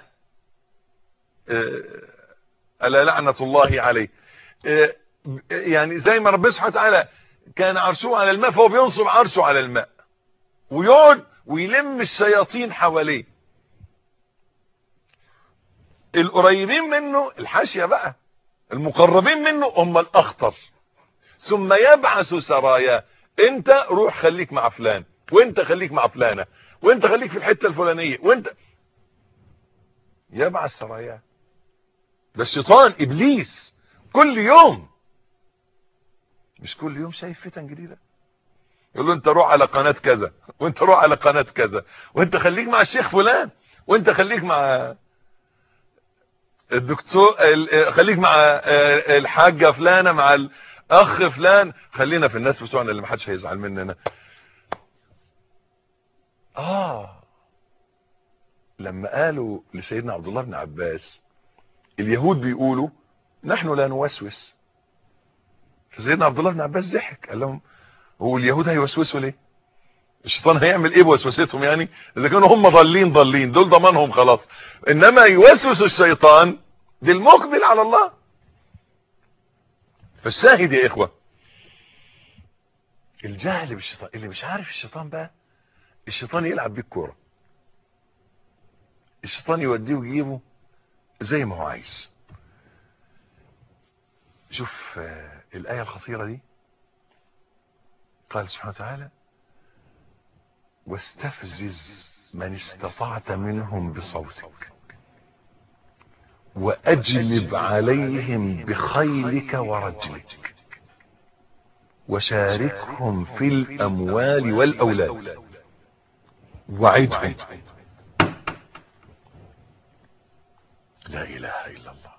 ألا لعنة الله عليه يعني زي ما ربنا سبحانه وتعالى كان عرشه على الماء فهو بينصب عرشه على الماء ويقعد ويلم الشياطين حواليه القريبين منه الحاشية بقى المقربين منه هم الاخطر ثم يبعث سرايا انت روح خليك مع فلان وانت خليك مع فلانة وانت خليك في الحتة الفلانية وانت يبعث سرايا ده الشيطان ابليس كل يوم مش كل يوم شايف فتن جديدة يقول له انت روح على قناة كذا وانت روح على قناة كذا وانت خليك مع الشيخ فلان وانت خليك مع الدكتور خليك مع الحاجة فلانة مع الاخ فلان خلينا في الناس بتوعنا اللي محدش هيزعل مننا اه لما قالوا لسيدنا عبد الله بن عباس اليهود بيقولوا نحن لا نوسوس فسيدنا عبد الله بن عباس ضحك قال لهم هو اليهود هيوسوسوا ليه الشيطان هيعمل ايه بوسوستهم يعني اذا كانوا هم ضالين ضالين دول ضمانهم خلاص انما يوسوس الشيطان دي المقبل على الله فالشاهد يا اخوة الجهل بالشيطان اللي مش عارف الشيطان بقى الشيطان يلعب بيه الكوره الشيطان يوديه ويجيبه زي ما هو عايز شوف الآية الخطيرة دي قال سبحانه وتعالى واستفزز من استطعت منهم بصوتك وأجلب عليهم بخيلك ورجلك وشاركهم في الأموال والأولاد وعدهم لا إله إلا الله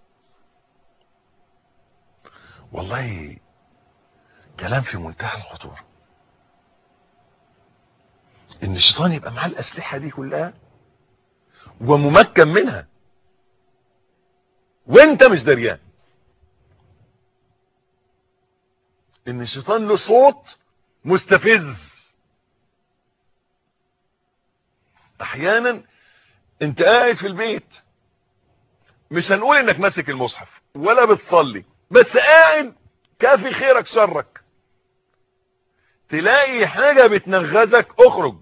والله كلام في منتهى الخطورة ان الشيطان يبقى معاه الاسلحة دي كلها وممكن منها وانت مش دريان ان الشيطان له صوت مستفز احيانا انت قاعد في البيت مش هنقول انك ماسك المصحف ولا بتصلي بس قاعد كافي خيرك شرك تلاقي حاجة بتنغزك اخرج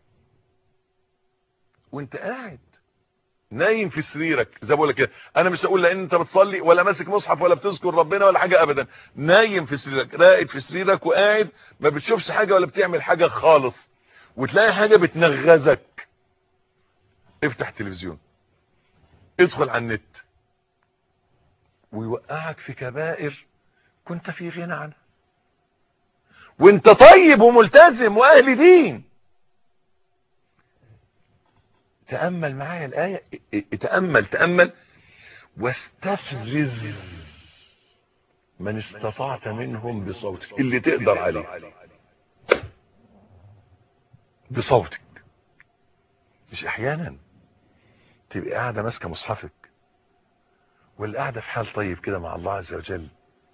وانت قاعد نايم في سريرك زي بقول لك كده انا مش هقول لان انت بتصلي ولا ماسك مصحف ولا بتذكر ربنا ولا حاجه ابدا نايم في سريرك راقد في سريرك وقاعد ما بتشوفش حاجه ولا بتعمل حاجه خالص وتلاقي حاجه بتنغزك افتح تلفزيون ادخل على النت ويوقعك في كبائر كنت في غنى عنها وانت طيب وملتزم واهل دين تأمل معايا الآية تأمل تأمل واستفزز من استطعت منهم بصوتك اللي تقدر عليه بصوتك مش احيانا تبقى قاعدة ماسكة مصحفك ولا قاعدة في حال طيب كده مع الله عز وجل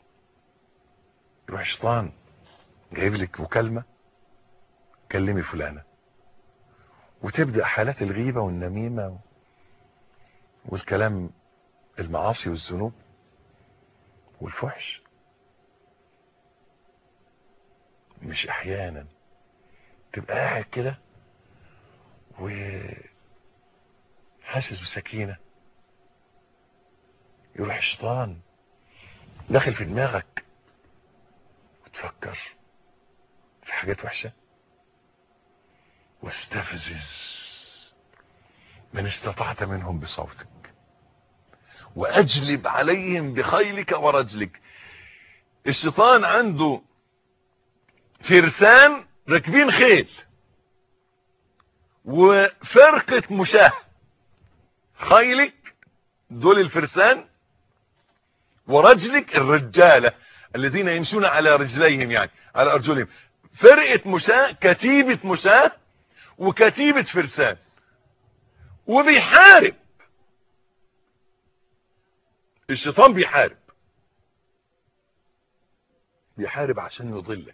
يروح شيطان جايب لك مكالمة كلمي فلانة وتبدأ حالات الغيبة والنميمة والكلام المعاصي والذنوب والفحش مش احيانا تبقى قاعد كده وحاسس بسكينة يروح الشيطان داخل في دماغك وتفكر في حاجات وحشة واستفزز من استطعت منهم بصوتك واجلب عليهم بخيلك ورجلك الشيطان عنده فرسان راكبين خيل وفرقة مشاه خيلك دول الفرسان ورجلك الرجالة الذين يمشون على رجليهم يعني على ارجلهم فرقة مشاة كتيبة مشاة وكتيبة فرسان وبيحارب الشيطان بيحارب بيحارب عشان يضلك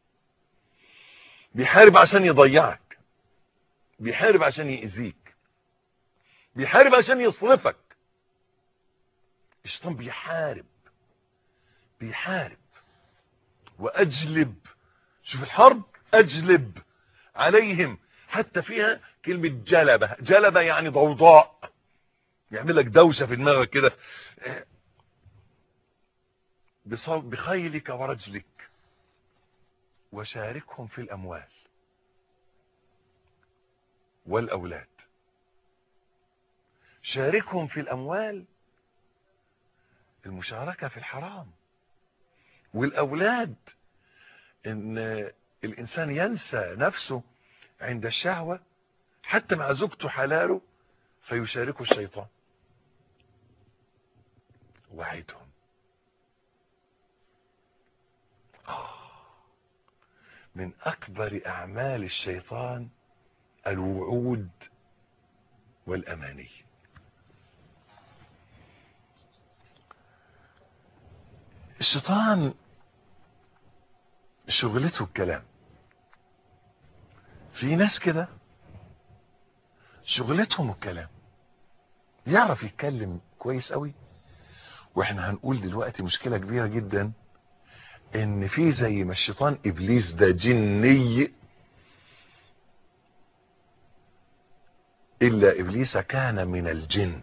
بيحارب عشان يضيعك بيحارب عشان يأذيك بيحارب عشان يصرفك الشيطان بيحارب بيحارب واجلب شوف الحرب اجلب عليهم حتى فيها كلمة جلبة جلبة يعني ضوضاء يعمل لك دوشة في دماغك كده بخيلك ورجلك وشاركهم في الاموال والاولاد شاركهم في الاموال المشاركة في الحرام والاولاد ان الانسان ينسى نفسه عند الشهوة حتى مع زوجته حلاله فيشاركه الشيطان وعدهم آه من اكبر اعمال الشيطان الوعود والاماني الشيطان شغلته الكلام في ناس كده شغلتهم الكلام يعرف يتكلم كويس قوي واحنا هنقول دلوقتي مشكلة كبيرة جدا ان في زي ما الشيطان ابليس ده جني الا ابليس كان من الجن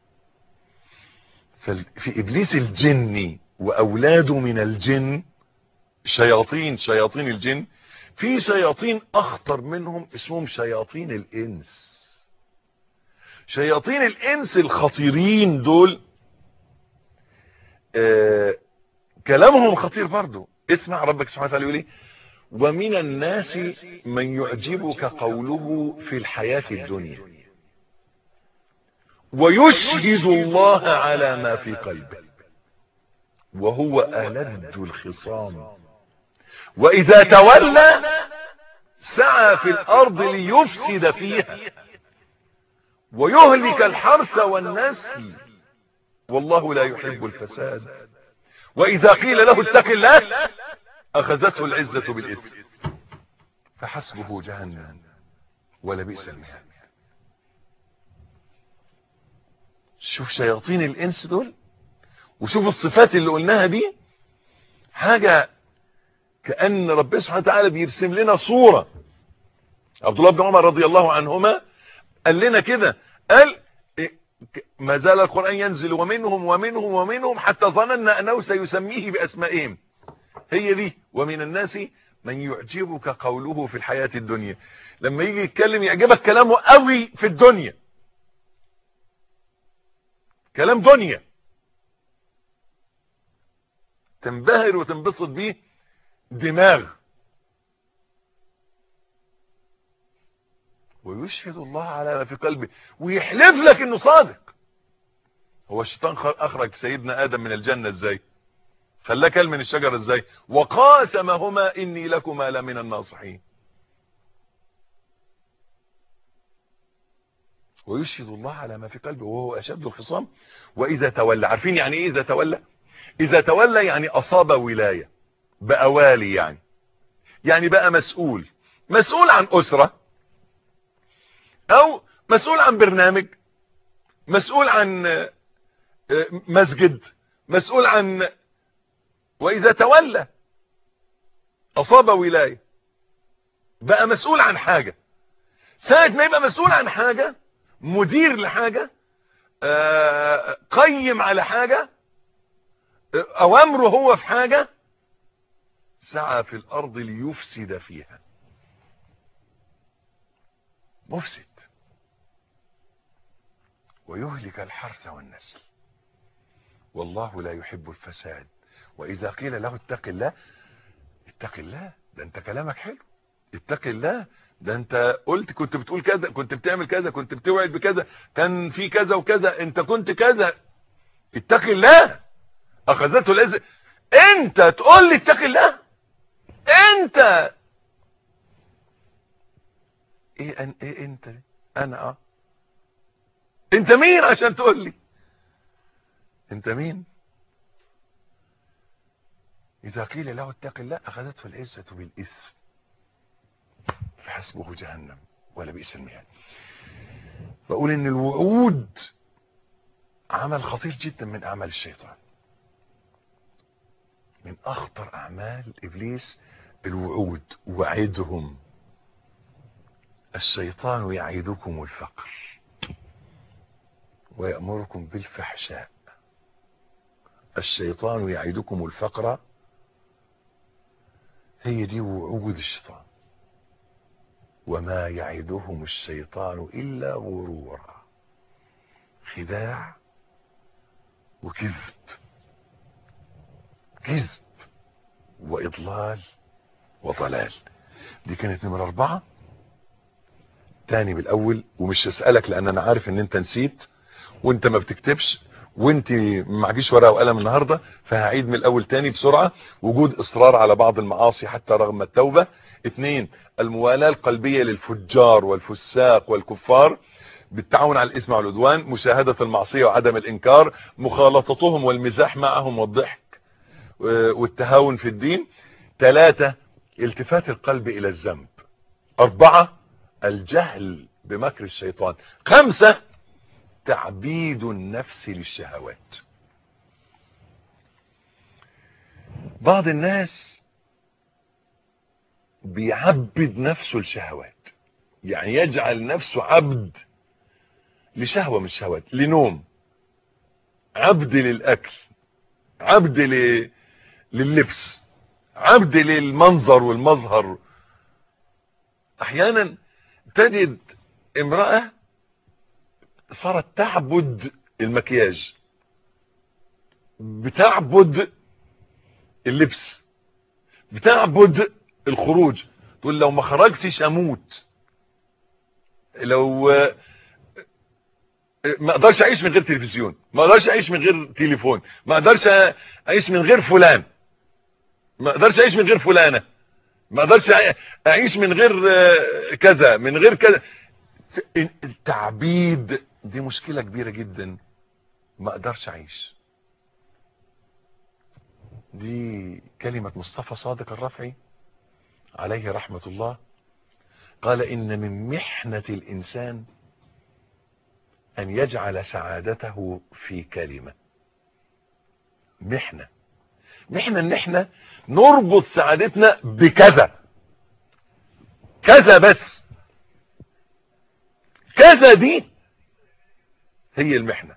في ابليس الجني واولاده من الجن شياطين شياطين الجن في شياطين اخطر منهم اسمهم شياطين الانس شياطين الانس الخطيرين دول آه كلامهم خطير برضو اسمع ربك سبحانه وتعالى يقول ايه ومن الناس من يعجبك قوله في الحياة الدنيا ويشهد الله على ما في قلبه وهو ألد الخصام وإذا تولى سعى في الأرض ليفسد فيها ويهلك الحرث والنسل والله لا يحب الفساد وإذا قيل له اتق الله أخذته العزة بالإثم فحسبه جهنم ولبئس المهاد شوف شياطين الإنس دول وشوف الصفات اللي قلناها دي حاجة كأن ربنا سبحانه وتعالى بيرسم لنا صورة عبد الله بن عمر رضي الله عنهما قال لنا كده قال ما زال القرآن ينزل ومنهم ومنهم ومنهم حتى ظننا أنه سيسميه بأسمائهم هي دي ومن الناس من يعجبك قوله في الحياة الدنيا لما يجي يتكلم يعجبك كلامه قوي في الدنيا كلام دنيا تنبهر وتنبسط بيه دماغ ويشهد الله على ما في قلبه ويحلف لك انه صادق هو الشيطان اخرج سيدنا ادم من الجنة ازاي خلاه كل من الشجرة ازاي وقاسمهما اني لكما لمن الناصحين ويشهد الله على ما في قلبه وهو اشد الخصام واذا تولى عارفين يعني ايه اذا تولى اذا تولى يعني اصاب ولاية بقى والي يعني يعني بقى مسؤول مسؤول عن اسرة او مسؤول عن برنامج مسؤول عن مسجد مسؤول عن واذا تولى اصاب ولاية بقى مسؤول عن حاجة ساعة ما يبقى مسؤول عن حاجة مدير لحاجة قيم على حاجة اوامره هو في حاجة سعى في الارض ليفسد فيها مفسد ويهلك الحرث والنسل والله لا يحب الفساد واذا قيل له اتق الله اتق الله ده انت كلامك حلو اتق الله ده انت قلت كنت بتقول كذا كنت بتعمل كذا كنت بتوعد بكذا كان في كذا وكذا انت كنت كذا اتق الله اخذته الازل انت تقول لي اتق الله انت ايه ان ايه انت انا اه انت مين عشان تقول لي انت مين اذا قيل له اتق الله اخذته العزة بالاثم فحسبه جهنم ولا بئس المهاد بقول ان الوعود عمل خطير جدا من اعمال الشيطان من اخطر اعمال ابليس الوعود وعدهم الشيطان يعيدكم الفقر ويأمركم بالفحشاء الشيطان يعيدكم الفقر هي دي وعود الشيطان وما يعدهم الشيطان إلا غرورا خداع وكذب كذب وإضلال وضلال دي كانت نمرة أربعة تاني بالأول ومش هسألك لأن أنا عارف إن أنت نسيت وأنت ما بتكتبش وانت معكيش ورقه وقلم النهارده فهعيد من الاول تاني بسرعه وجود اصرار على بعض المعاصي حتى رغم التوبه اثنين الموالاه القلبيه للفجار والفساق والكفار بالتعاون على الاثم والعدوان مشاهده المعصيه وعدم الانكار مخالطتهم والمزاح معهم والضحك والتهاون في الدين ثلاثة التفات القلب الى الذنب اربعة الجهل بمكر الشيطان خمسة تعبيد النفس للشهوات بعض الناس بيعبد نفسه الشهوات يعني يجعل نفسه عبد لشهوة من الشهوات لنوم عبد للأكل عبد ل... لللبس عبد للمنظر والمظهر احيانا تجد امرأة صارت تعبد المكياج بتعبد اللبس بتعبد الخروج تقول لو ما خرجتش اموت لو ما اقدرش اعيش من غير تلفزيون ما اقدرش اعيش من غير تليفون ما اقدرش اعيش من غير فلان ما اقدرش اعيش من غير فلانة ما اقدرش اعيش من غير كذا من غير كذا التعبيد دي مشكلة كبيرة جدا ما اقدرش اعيش دي كلمة مصطفى صادق الرفعي عليه رحمة الله قال ان من محنة الانسان ان يجعل سعادته في كلمة محنة نحن ان احنا نربط سعادتنا بكذا كذا بس كذا دي هي المحنة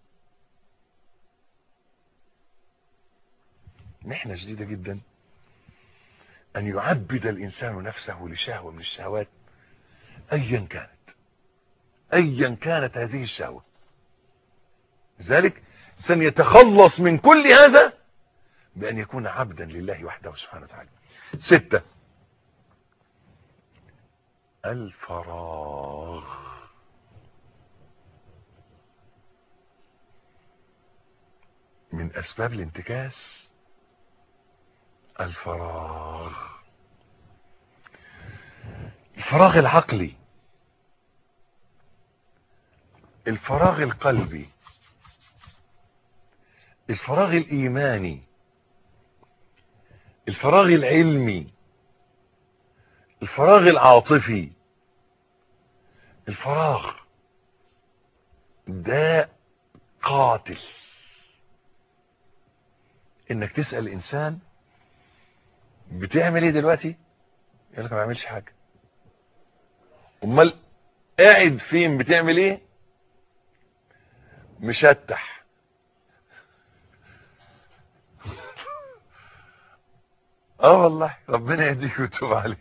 محنة شديدة جدا ان يعبد الانسان نفسه لشهوة من الشهوات ايا كانت ايا كانت هذه الشهوة لذلك سنيتخلص من كل هذا بان يكون عبدا لله وحده سبحانه وتعالى ستة الفراغ من اسباب الانتكاس الفراغ الفراغ العقلي الفراغ القلبي الفراغ الايماني الفراغ العلمي الفراغ العاطفي الفراغ ده قاتل انك تسأل انسان بتعمل ايه دلوقتي يقول لك ما بعملش حاجة امال قاعد فين بتعمل ايه مشتح اه والله ربنا يهديك ويتوب عليك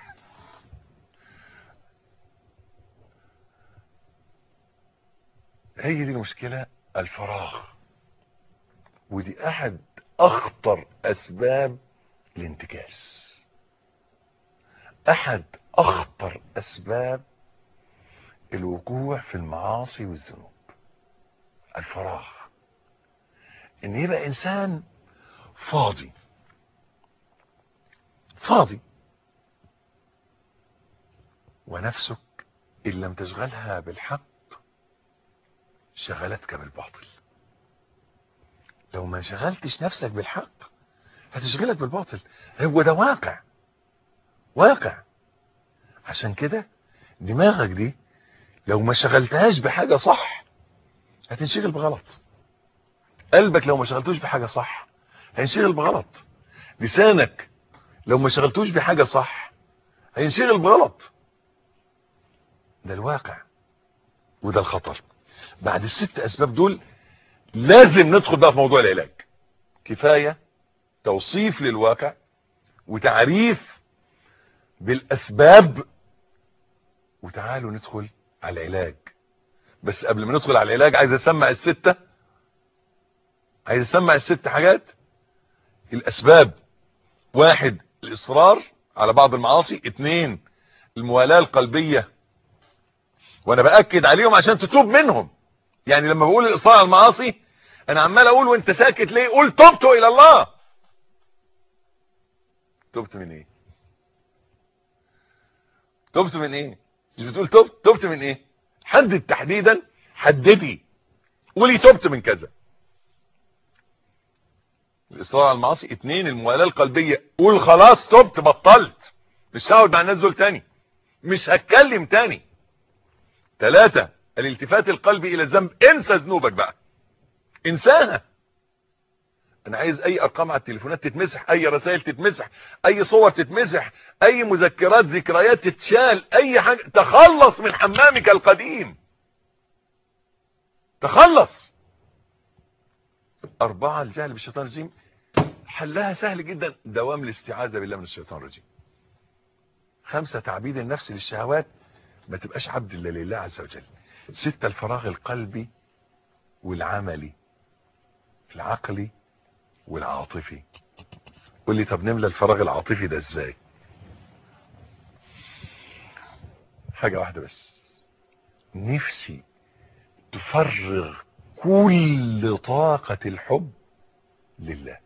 هي دي المشكلة الفراغ ودي احد اخطر اسباب الانتكاس احد اخطر اسباب الوقوع في المعاصي والذنوب الفراغ ان يبقى انسان فاضي فاضي ونفسك ان لم تشغلها بالحق شغلتك بالباطل لو ما شغلتش نفسك بالحق هتشغلك بالباطل هو ده واقع واقع عشان كده دماغك دي لو ما شغلتهاش بحاجة صح هتنشغل بغلط قلبك لو ما شغلتوش بحاجة صح هينشغل بغلط لسانك لو ما شغلتوش بحاجة صح هينشغل بغلط ده الواقع وده الخطر بعد الست اسباب دول لازم ندخل بقى في موضوع العلاج كفاية توصيف للواقع وتعريف بالاسباب وتعالوا ندخل على العلاج بس قبل ما ندخل على العلاج عايز اسمع الستة عايز اسمع الست حاجات الاسباب واحد الاصرار على بعض المعاصي اتنين الموالاة القلبية وانا باكد عليهم عشان تتوب منهم يعني لما بقول الاصرار على المعاصي انا عمال اقول وانت ساكت ليه قول تبت الى الله تبت من ايه تبت من ايه مش بتقول تبت تبت من ايه حدد تحديدا حددي قولي تبت من كذا الاصرار على المعاصي اتنين الموالاة القلبية قول خلاص تبت بطلت مش هقعد مع الناس دول تاني مش هتكلم تاني ثلاثة الالتفات القلبي الى الذنب انسى ذنوبك بقى انساها انا عايز اي ارقام على التليفونات تتمسح اي رسائل تتمسح اي صور تتمسح اي مذكرات ذكريات تتشال اي حاجة تخلص من حمامك القديم تخلص اربعة الجهل بالشيطان الرجيم حلها سهل جدا دوام الاستعاذة بالله من الشيطان الرجيم خمسة تعبيد النفس للشهوات ما تبقاش عبد الا لله عز وجل ستة الفراغ القلبي والعملي العقلي والعاطفي قول لي طب نملى الفراغ العاطفي ده ازاي حاجة واحدة بس نفسي تفرغ كل طاقة الحب لله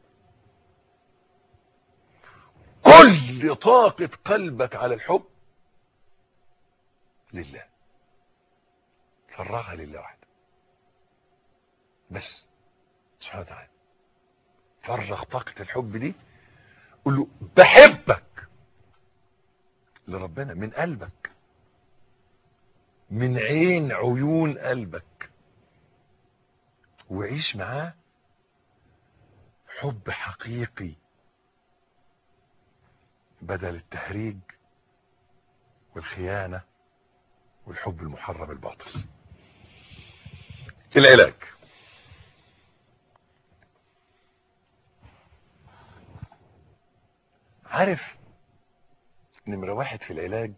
كل طاقة قلبك على الحب لله فرغها لله وحده بس سبحانه وتعالى فرغ طاقة الحب دي قول له بحبك لربنا من قلبك من عين عيون قلبك وعيش معاه حب حقيقي بدل التهريج والخيانة والحب المحرم الباطل العلاج عارف نمرة واحد في العلاج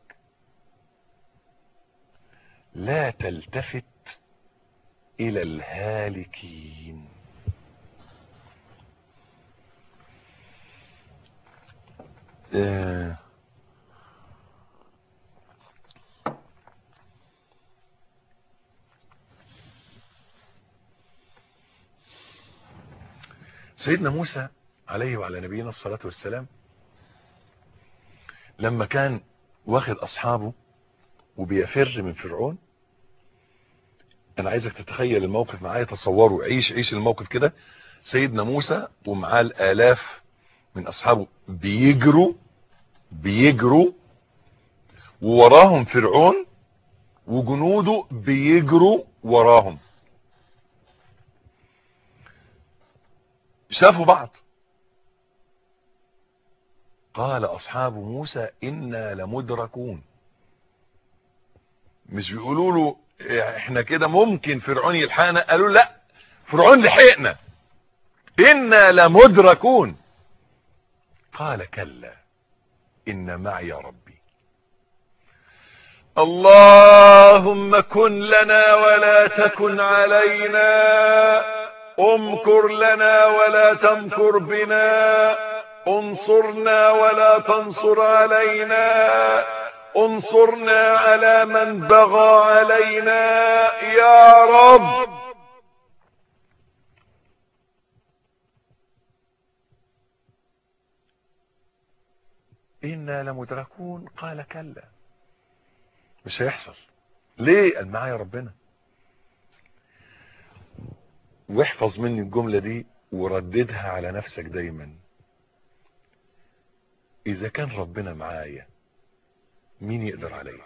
لا تلتفت الى الهالكين آه سيدنا موسى عليه وعلى نبينا الصلاة والسلام لما كان واخد أصحابه وبيفر من فرعون أنا عايزك تتخيل الموقف معايا تصوره عيش عيش الموقف كده سيدنا موسى ومعاه الآلاف من أصحابه بيجروا بيجروا ووراهم فرعون وجنوده بيجروا وراهم شافوا بعض قال اصحاب موسى انا لمدركون مش بيقولوا له احنا كده ممكن فرعون يلحقنا قالوا لا فرعون لحقنا انا لمدركون قال كلا ان معي ربي اللهم كن لنا ولا تكن علينا امكر لنا ولا تمكر بنا انصرنا ولا تنصر علينا انصرنا على من بغى علينا يا رب انا لمدركون قال كلا مش هيحصل ليه قال معايا ربنا واحفظ مني الجملة دي ورددها على نفسك دايما اذا كان ربنا معايا مين يقدر علي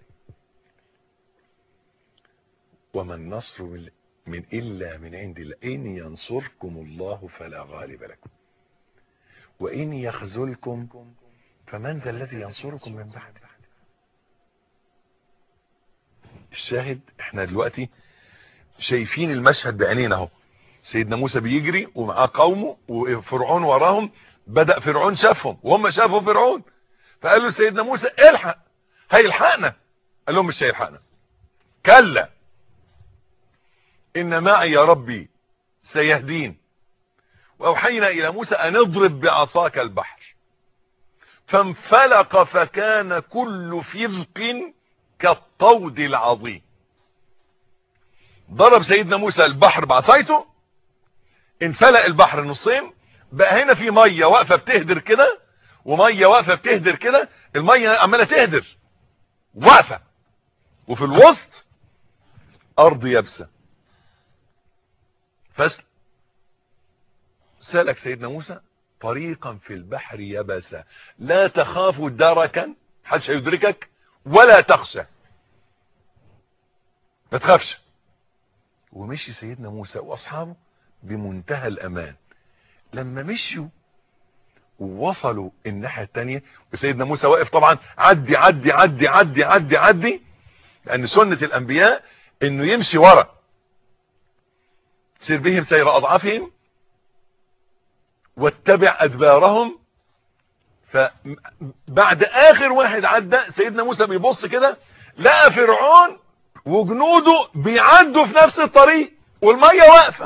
وما النصر من الا من عند الله ان ينصركم الله فلا غالب لكم وان يخذلكم فمن ذا الذي ينصركم من بعده الشاهد احنا دلوقتي شايفين المشهد بعينينا اهو سيدنا موسى بيجري ومعاه قومه وفرعون وراهم بدأ فرعون شافهم وهم شافوا فرعون فقال له سيدنا موسى الحق هيلحقنا قال لهم مش هيلحقنا كلا ان معي يا ربي سيهدين واوحينا الى موسى ان اضرب بعصاك البحر فانفلق فكان كل فرق كالطود العظيم ضرب سيدنا موسى البحر بعصايته انفلق البحر نصين بقى هنا في ميه واقفه بتهدر كده وميه واقفه بتهدر كده الميه عماله تهدر واقفه وفي الوسط ارض يابسه فس سالك سيدنا موسى طريقا في البحر يبسا لا تخاف دركا محدش هيدركك ولا تخشى ما تخافش ومشي سيدنا موسى واصحابه بمنتهى الامان لما مشيوا ووصلوا الناحية التانية وسيدنا موسى واقف طبعا عدي عدي عدي عدي عدي عدي لان سنة الانبياء انه يمشي ورا سير بهم سير اضعافهم واتبع ادبارهم فبعد اخر واحد عدى سيدنا موسى بيبص كده لقى فرعون وجنوده بيعدوا في نفس الطريق والمية واقفة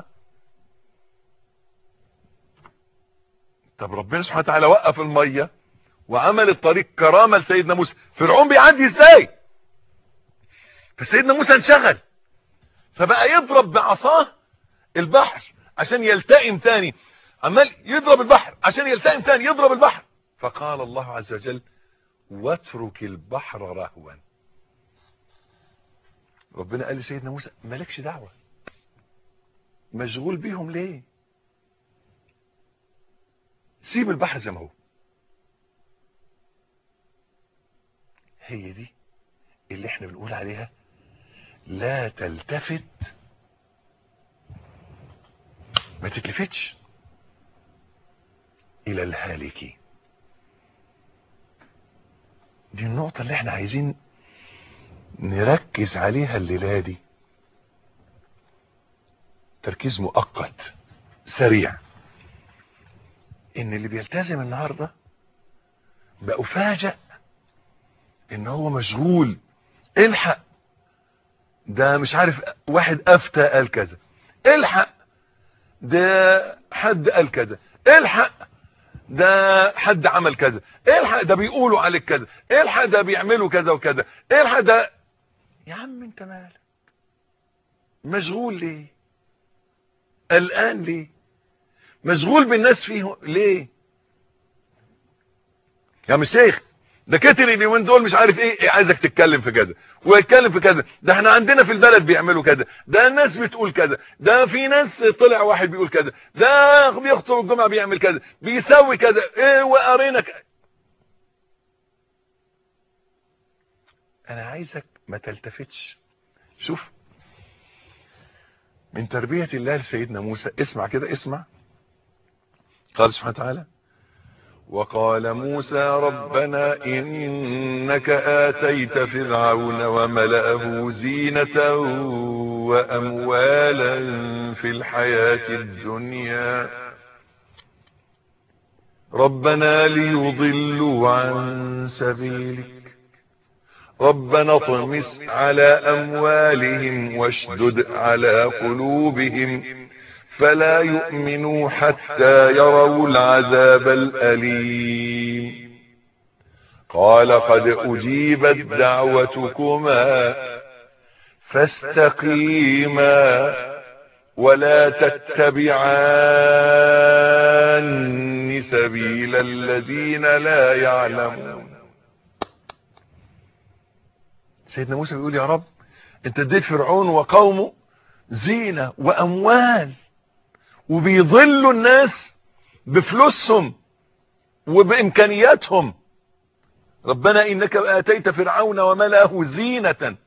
طب ربنا سبحانه وتعالى وقف المية وعمل الطريق كرامة لسيدنا موسى فرعون بيعدي ازاي فسيدنا موسى انشغل فبقى يضرب بعصاه البحر عشان يلتئم تاني عمال يضرب البحر عشان يلتئم تاني يضرب البحر فقال الله عز وجل واترك البحر رهوا ربنا قال لسيدنا موسى مالكش دعوة مشغول بيهم ليه سيب البحر زي ما هو هي دي اللي احنا بنقول عليها لا تلتفت ما تتلفتش الى الهالك دي النقطة اللي احنا عايزين نركز عليها الليلة دي تركيز مؤقت سريع ان اللي بيلتزم النهاردة بقى فاجأ ان هو مشغول الحق ده مش عارف واحد افتى قال كذا الحق ده حد قال كذا الحق ده حد عمل كذا الحق ده بيقولوا عليك كذا الحق ده بيعملوا كذا وكذا الحق ده يا عم انت مالك مشغول ليه قلقان ليه مشغول بالناس فيه ليه يا مش شيخ ده كتر اليومين دول مش عارف ايه, إيه عايزك تتكلم في كذا ويتكلم في كذا ده احنا عندنا في البلد بيعملوا كذا ده الناس بتقول كذا ده في ناس طلع واحد بيقول كذا ده بيخطب الجمعه بيعمل كذا بيسوي كذا ايه وقرينا كذا انا عايزك ما تلتفتش شوف من تربية الله لسيدنا موسى اسمع كده اسمع قال سبحانه وتعالى وقال موسى ربنا إنك آتيت فرعون وملأه زينة وأموالا في الحياة الدنيا ربنا ليضلوا عن سبيلك ربنا اطمس على أموالهم واشدد على قلوبهم فلا يؤمنوا حتى يروا العذاب الأليم قال قد أجيبت دعوتكما فاستقيما ولا تتبعان سبيل الذين لا يعلمون سيدنا موسى بيقول يا رب انت اديت فرعون وقومه زينة واموال وبيضلوا الناس بفلوسهم وبامكانياتهم ربنا انك اتيت فرعون وملأه زينة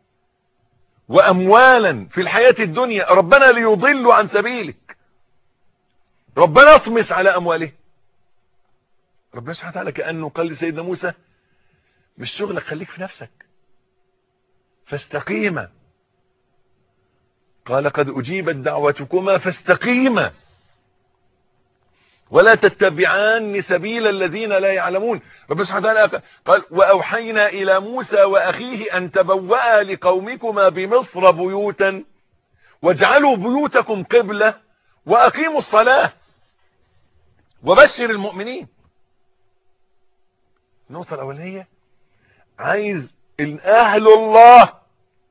واموالا في الحياة الدنيا ربنا ليضلوا عن سبيلك ربنا اطمس على اموالهم ربنا سبحانه وتعالى كأنه قال لسيدنا موسى مش شغلك خليك في نفسك فاستقيما قال قد أجيبت دعوتكما فاستقيما ولا تتبعان سبيل الذين لا يعلمون ربنا سبحانه وتعالى قال وأوحينا إلى موسى وأخيه أن تبوأ لقومكما بمصر بيوتا واجعلوا بيوتكم قبلة وأقيموا الصلاة وبشر المؤمنين النقطة الأولانية عايز أهل الله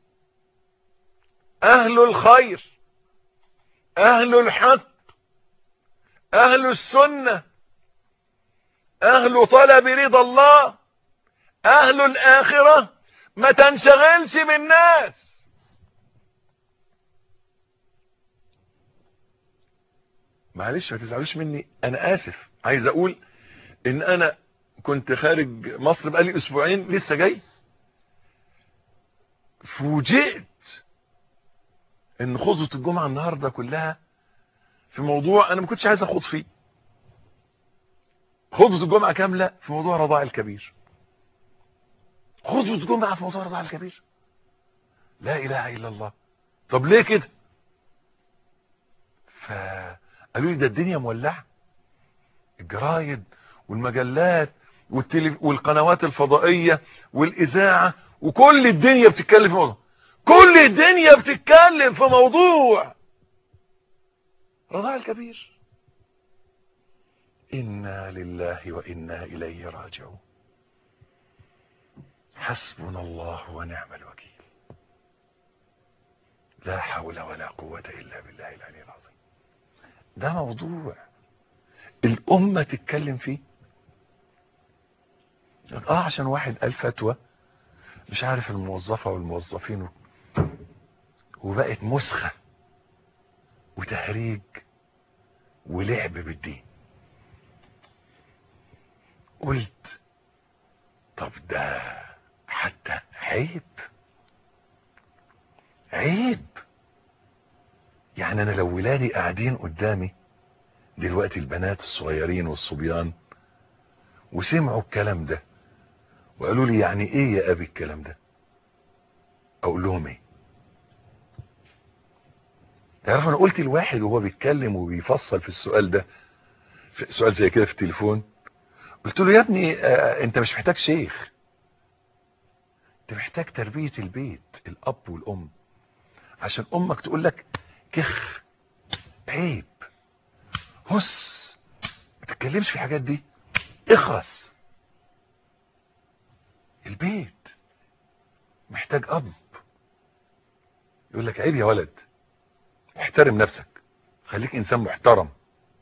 أهل الخير أهل الحق أهل السنة أهل طلب رضا الله أهل الآخرة ما تنشغلش بالناس معلش ما تزعلوش مني أنا آسف عايز أقول إن أنا كنت خارج مصر بقالي أسبوعين لسه جاي فوجئت ان خطبه الجمعه النهارده كلها في موضوع انا ما كنتش عايز اخوض فيه خطبه الجمعه كامله في موضوع رضاع الكبير خطبه الجمعه في موضوع رضاع الكبير لا اله الا الله طب ليه كده فقالوا لي ده الدنيا مولعه الجرايد والمجلات والتلف... والقنوات الفضائيه والاذاعه وكل الدنيا بتتكلم في موضوع كل الدنيا بتتكلم في موضوع رضاع الكبير إنا لله وإنا إليه راجعون حسبنا الله ونعم الوكيل لا حول ولا قوة إلا بالله العلي العظيم ده موضوع الأمة تتكلم فيه اه عشان واحد قال فتوى مش عارف الموظفة والموظفين وبقت مسخة وتهريج ولعب بالدين قلت طب ده حتى عيب عيب يعني انا لو ولادي قاعدين قدامي دلوقتي البنات الصغيرين والصبيان وسمعوا الكلام ده وقالوا لي يعني ايه يا ابي الكلام ده اقول لهم ايه تعرف انا قلت لواحد وهو بيتكلم وبيفصل في السؤال ده في سؤال زي كده في التليفون قلت له يا ابني آه انت مش محتاج شيخ انت محتاج تربية البيت الاب والام عشان امك تقول لك كخ عيب هس ما تتكلمش في الحاجات دي اخرس البيت محتاج اب يقول لك عيب يا ولد احترم نفسك خليك انسان محترم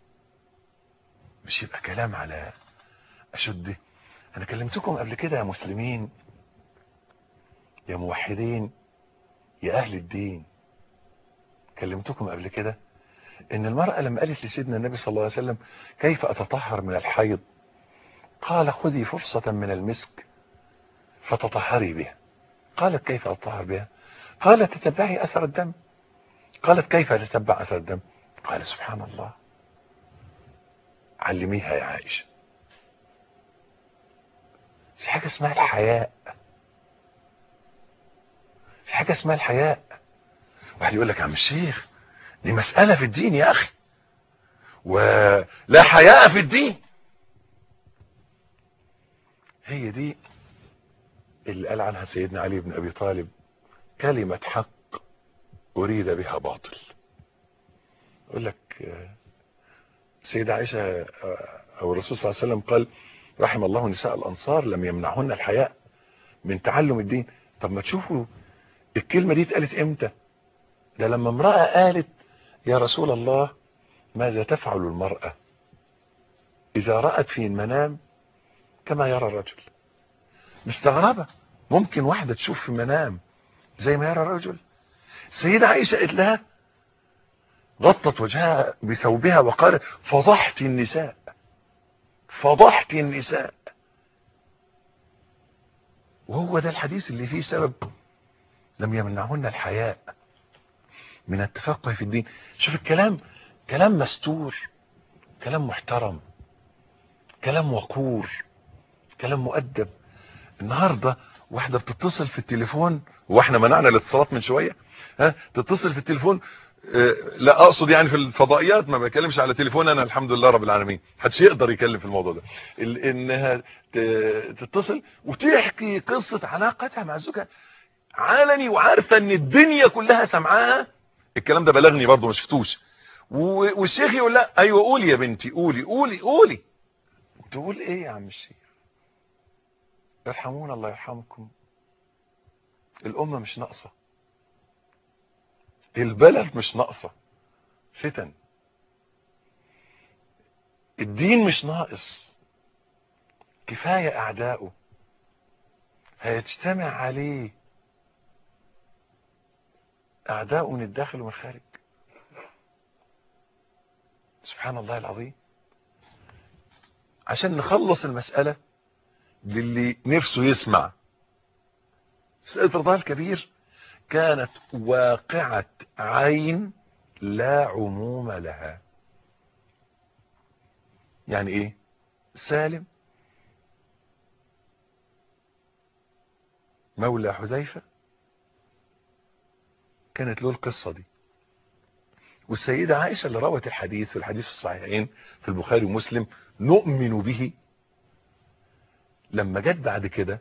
مش يبقى كلام على اشد انا كلمتكم قبل كده يا مسلمين يا موحدين يا اهل الدين كلمتكم قبل كده ان المرأة لما قالت لسيدنا النبي صلى الله عليه وسلم كيف اتطهر من الحيض قال خذي فرصة من المسك فتطهري بها قالت كيف اتطهر بها قال تتبعي اثر الدم قالت كيف تتبع اثر الدم قال سبحان الله علميها يا عائشة في حاجة اسمها الحياء في حاجة اسمها الحياء واحد يقول لك يا عم الشيخ دي مسألة في الدين يا أخي ولا حياء في الدين هي دي اللي قال عنها سيدنا علي بن أبي طالب كلمة حق أريد بها باطل يقول لك سيدة عائشة أو الرسول صلى الله عليه وسلم قال رحم الله نساء الأنصار لم يمنعهن الحياء من تعلم الدين طب ما تشوفوا الكلمة دي اتقالت امتى ده لما امرأة قالت يا رسول الله ماذا تفعل المرأة إذا رأت في المنام كما يرى الرجل مستغربة ممكن واحدة تشوف في المنام زي ما يرى الرجل سيدة عائشة قالت لها غطت وجهها بثوبها وقالت فضحت النساء فضحت النساء وهو ده الحديث اللي فيه سبب لم يمنعهن الحياء من التفقه في الدين شوف الكلام كلام مستور كلام محترم كلام وقور كلام مؤدب النهاردة واحدة بتتصل في التليفون واحنا منعنا الاتصالات من شوية ها تتصل في التليفون اه لا اقصد يعني في الفضائيات ما بكلمش على تليفون انا الحمد لله رب العالمين محدش يقدر يكلم في الموضوع ده انها تتصل وتحكي قصة علاقتها مع زوجها علني وعارفة ان الدنيا كلها سمعاها الكلام ده بلغني برضه ما شفتوش والشيخ يقول لا ايوه قولي يا بنتي قولي قولي قولي تقول ايه يا عم الشيخ ارحمونا الله يرحمكم الامة مش ناقصة البلد مش ناقصة فتن الدين مش ناقص كفاية اعدائه هيجتمع عليه اعداؤه من الداخل ومن الخارج سبحان الله العظيم عشان نخلص المسألة للي نفسه يسمع مسألة رضا الكبير كانت واقعة عين لا عموم لها يعني ايه سالم مولى حذيفة كانت له القصة دي والسيدة عائشة اللي روت الحديث والحديث في الصحيحين في البخاري ومسلم نؤمن به لما جت بعد كده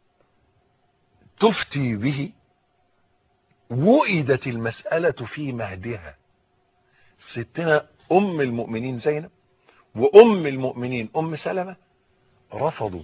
تفتي به وئدت المسألة في مهدها ستنا أم المؤمنين زينب وأم المؤمنين أم سلمة رفضوا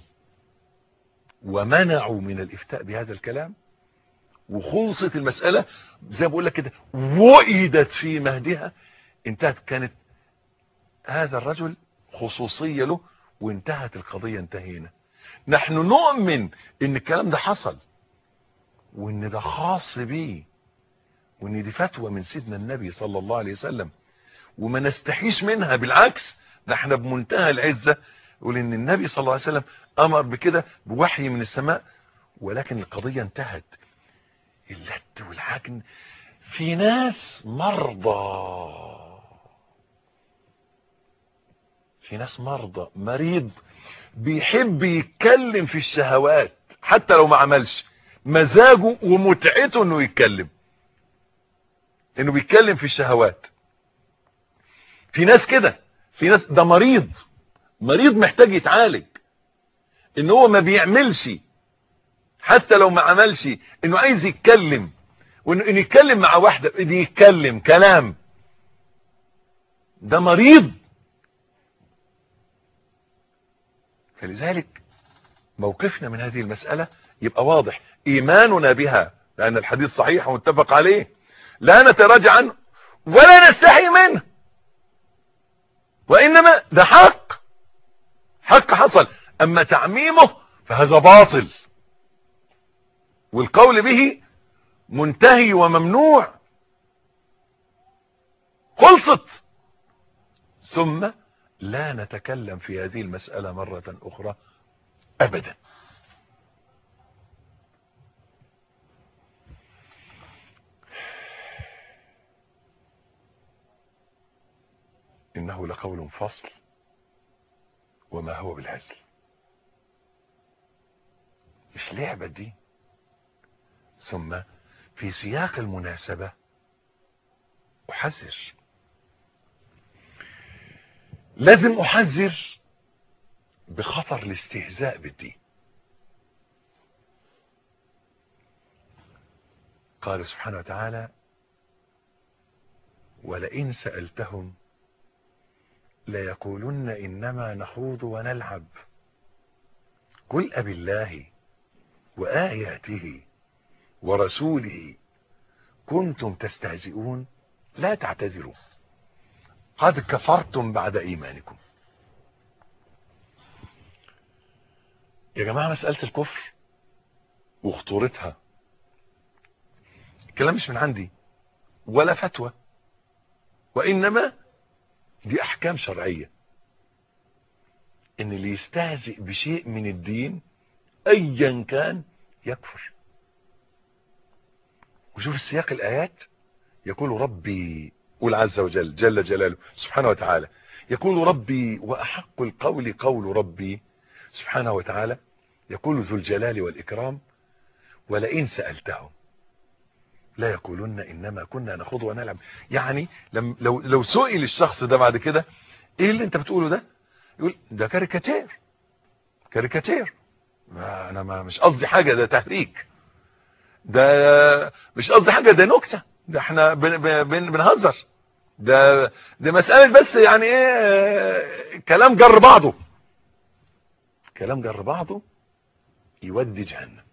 ومنعوا من الإفتاء بهذا الكلام وخلصت المسألة زي ما بقول لك كده وئدت في مهدها انتهت كانت هذا الرجل خصوصية له وانتهت القضية انتهينا نحن نؤمن ان الكلام ده حصل وان ده خاص بيه وان دي فتوى من سيدنا النبي صلى الله عليه وسلم وما نستحيش منها بالعكس ده احنا بمنتهى العزة يقول ان النبي صلى الله عليه وسلم امر بكده بوحي من السماء ولكن القضية انتهت اللت والعجن في ناس مرضى في ناس مرضى مريض بيحب يتكلم في الشهوات حتى لو ما عملش مزاجه ومتعته انه يتكلم انه بيتكلم في الشهوات في ناس كده في ناس ده مريض مريض محتاج يتعالج ان هو ما بيعملش حتى لو ما عملش انه عايز يتكلم وانه إنه يتكلم مع واحدة انه يتكلم كلام ده مريض فلذلك موقفنا من هذه المسألة يبقى واضح ايماننا بها لان الحديث صحيح ومتفق عليه لا نتراجع عنه ولا نستحي منه وانما ده حق حق حصل اما تعميمه فهذا باطل والقول به منتهي وممنوع خلصت ثم لا نتكلم في هذه المسألة مرة أخرى أبدا إنه لقول فصل وما هو بالهزل مش لعبة دي ثم في سياق المناسبة أحذر لازم أحذر بخطر الاستهزاء بالدين قال سبحانه وتعالى ولئن سألتهم ليقولن إنما نخوض ونلعب قل أب الله وآياته ورسوله كنتم تستهزئون لا تعتذروا قد كفرتم بعد ايمانكم يا جماعة مسألة الكفر وخطورتها الكلام مش من عندي ولا فتوى وإنما دي أحكام شرعية إن اللي يستهزئ بشيء من الدين أيا كان يكفر وشوف السياق الآيات يقول ربي قول عز وجل جل جلاله سبحانه وتعالى يقول ربي وأحق القول قول ربي سبحانه وتعالى يقول ذو الجلال والإكرام ولئن سألتهم لا يقولون إنما كنا نخوض ونلعب يعني لم لو, لو سئل الشخص ده بعد كده ايه اللي انت بتقوله ده يقول ده كاريكاتير كاريكاتير ما انا ما مش قصدي حاجة ده تهريج ده مش قصدي حاجة ده نكتة ده احنا بن بن بنهزر ده ده مسألة بس يعني ايه كلام جر بعضه كلام جر بعضه يودي جهنم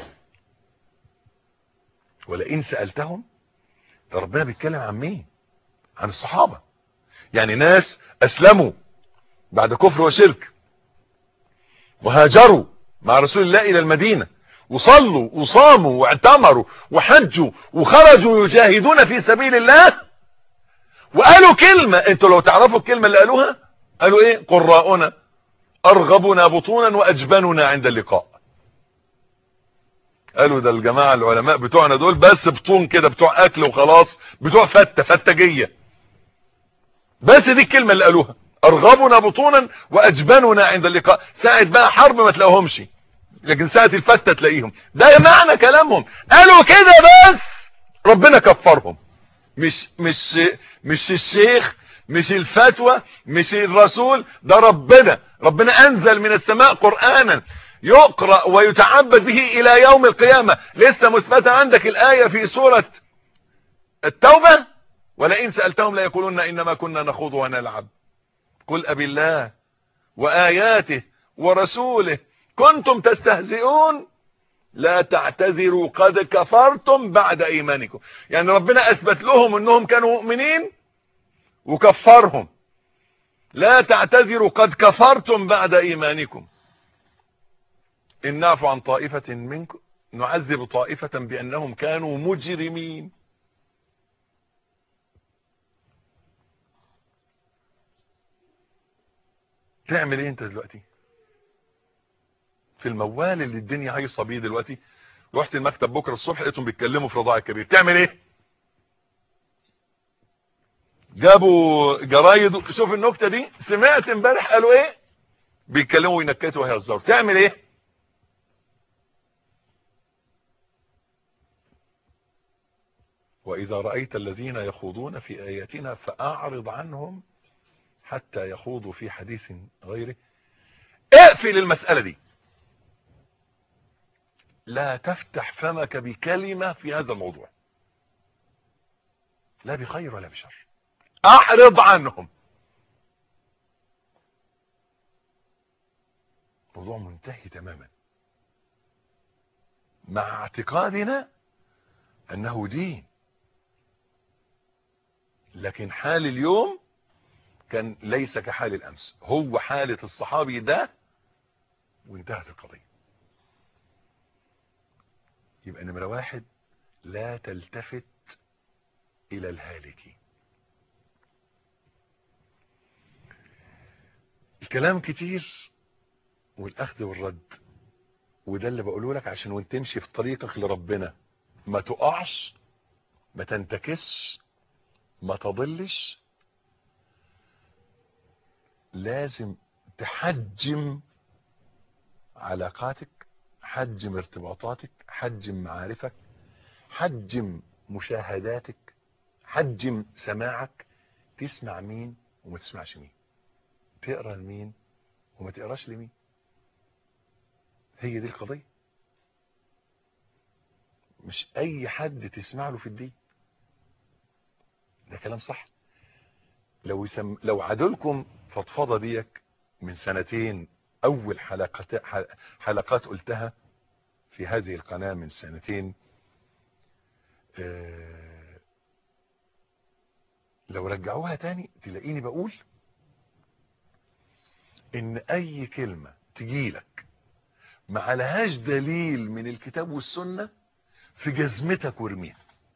ولئن سألتهم ده ربنا بيتكلم عن مين عن الصحابة يعني ناس اسلموا بعد كفر وشرك وهاجروا مع رسول الله الى المدينة وصلوا وصاموا واعتمروا وحجوا وخرجوا يجاهدون في سبيل الله وقالوا كلمة انتوا لو تعرفوا الكلمة اللي قالوها قالوا ايه قراؤنا ارغبنا بطونا واجبننا عند اللقاء قالوا ده الجماعة العلماء بتوعنا دول بس بطون كده بتوع اكل وخلاص بتوع فتة فتجية بس دي الكلمة اللي قالوها ارغبنا بطونا واجبننا عند اللقاء ساعة بقى حرب ما تلاقوهمش لكن ساعة الفتة تلاقيهم ده معنى كلامهم قالوا كده بس ربنا كفرهم مش مش مش الشيخ مش الفتوى مش الرسول ده ربنا ربنا انزل من السماء قرآنا يقرأ ويتعبد به الى يوم القيامة لسه مثبتة عندك الآية في سورة التوبة ولئن سألتهم لا يقولون انما كنا نخوض ونلعب قل أبي الله وآياته ورسوله كنتم تستهزئون لا تعتذروا قد كفرتم بعد ايمانكم يعني ربنا اثبت لهم انهم كانوا مؤمنين وكفرهم لا تعتذروا قد كفرتم بعد ايمانكم ان نعفو عن طائفة منكم نعذب طائفة بانهم كانوا مجرمين تعمل ايه انت دلوقتي في الموال اللي الدنيا هيصه بيه دلوقتي رحت المكتب بكره الصبح لقيتهم بيتكلموا في رضاع الكبير تعمل ايه جابوا جرايد شوف النكته دي سمعت امبارح قالوا ايه بيتكلموا وينكتوا ويهزروا تعمل ايه واذا رايت الذين يخوضون في اياتنا فاعرض عنهم حتى يخوضوا في حديث غيره اقفل المساله دي لا تفتح فمك بكلمه في هذا الموضوع لا بخير ولا بشر اعرض عنهم موضوع منتهي تماما مع اعتقادنا انه دين لكن حال اليوم كان ليس كحال الامس هو حالة الصحابي ده وانتهت القضية يبقى نمرة واحد لا تلتفت الى الهالكين الكلام كتير والاخذ والرد وده اللي بقوله لك عشان وانت تمشي في طريقك لربنا ما تقعش ما تنتكسش ما تضلش لازم تحجم علاقاتك حجم ارتباطاتك حجم معارفك حجم مشاهداتك حجم سماعك تسمع مين وما تسمعش مين تقرا لمين وما تقراش لمين هي دي القضيه مش اي حد تسمع له في الدين ده كلام صح لو يسم... لو عدلكم فضفضه ديك من سنتين اول حلقات حلقات قلتها في هذه القناه من سنتين آه... لو رجعوها تاني تلاقيني بقول ان اي كلمه تجيلك ما عليهاش دليل من الكتاب والسنه في جزمتك وارميها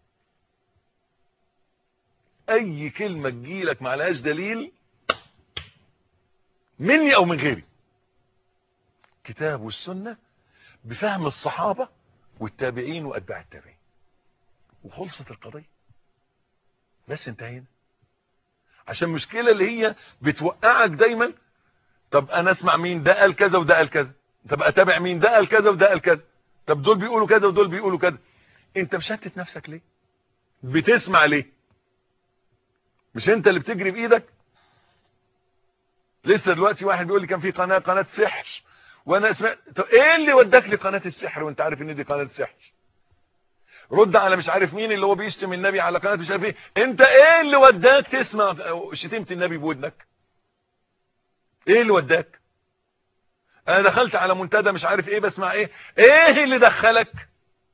اي كلمة تجيلك ما عليهاش دليل مني او من غيري كتاب والسنة بفهم الصحابة والتابعين واتباع التابعين وخلصت القضية بس انتهينا عشان المشكلة اللي هي بتوقعك دايما طب انا اسمع مين ده قال كذا وده قال كذا طب اتابع مين ده قال كذا وده قال كذا طب دول بيقولوا كذا ودول بيقولوا كذا انت مشتت نفسك ليه بتسمع ليه مش انت اللي بتجري بايدك لسه دلوقتي واحد بيقول لي كان في قناه قناه سحر وانا سمعت طب ايه اللي وداك لقناه السحر وانت عارف ان دي قناه السحر رد على مش عارف مين اللي هو بيشتم النبي على قناه مش عارف ايه انت ايه اللي وداك تسمع شتيمه النبي بودنك ايه اللي وداك انا دخلت على منتدى مش عارف ايه بسمع ايه ايه اللي دخلك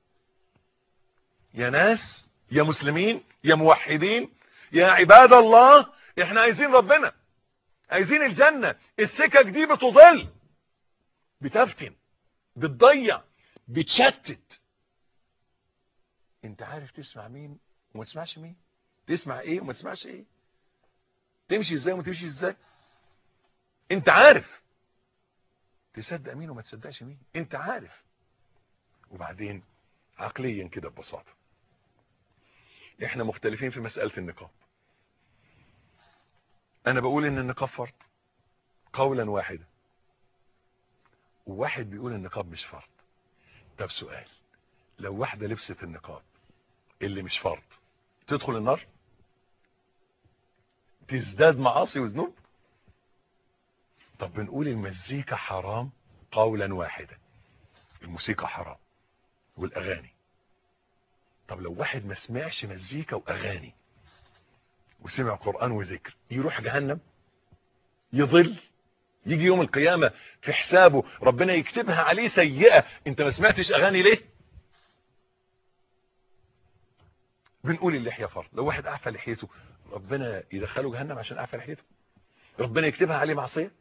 يا ناس يا مسلمين يا موحدين يا عباد الله احنا عايزين ربنا عايزين الجنة السكك دي بتضل بتفتن بتضيع بتشتت انت عارف تسمع مين وما تسمعش مين تسمع ايه وما تسمعش ايه تمشي ازاي وما تمشي ازاي انت عارف تصدق مين وما تصدقش مين انت عارف وبعدين عقليا كده ببساطة احنا مختلفين في مسألة النقاب انا بقول ان النقاب فرض قولا واحدا وواحد بيقول النقاب مش فرض طب سؤال لو واحدة لبست النقاب اللي مش فرض تدخل النار تزداد معاصي وذنوب طب بنقول المزيكا حرام قولا واحدا الموسيقى حرام والاغاني طب لو واحد ما سمعش مزيكا واغاني وسمع قرآن وذكر يروح جهنم يضل يجي يوم القيامة في حسابه ربنا يكتبها عليه سيئة انت ما سمعتش اغاني ليه بنقول اللحية فرض لو واحد اعفى لحيته ربنا يدخله جهنم عشان اعفى لحيته ربنا يكتبها عليه معصية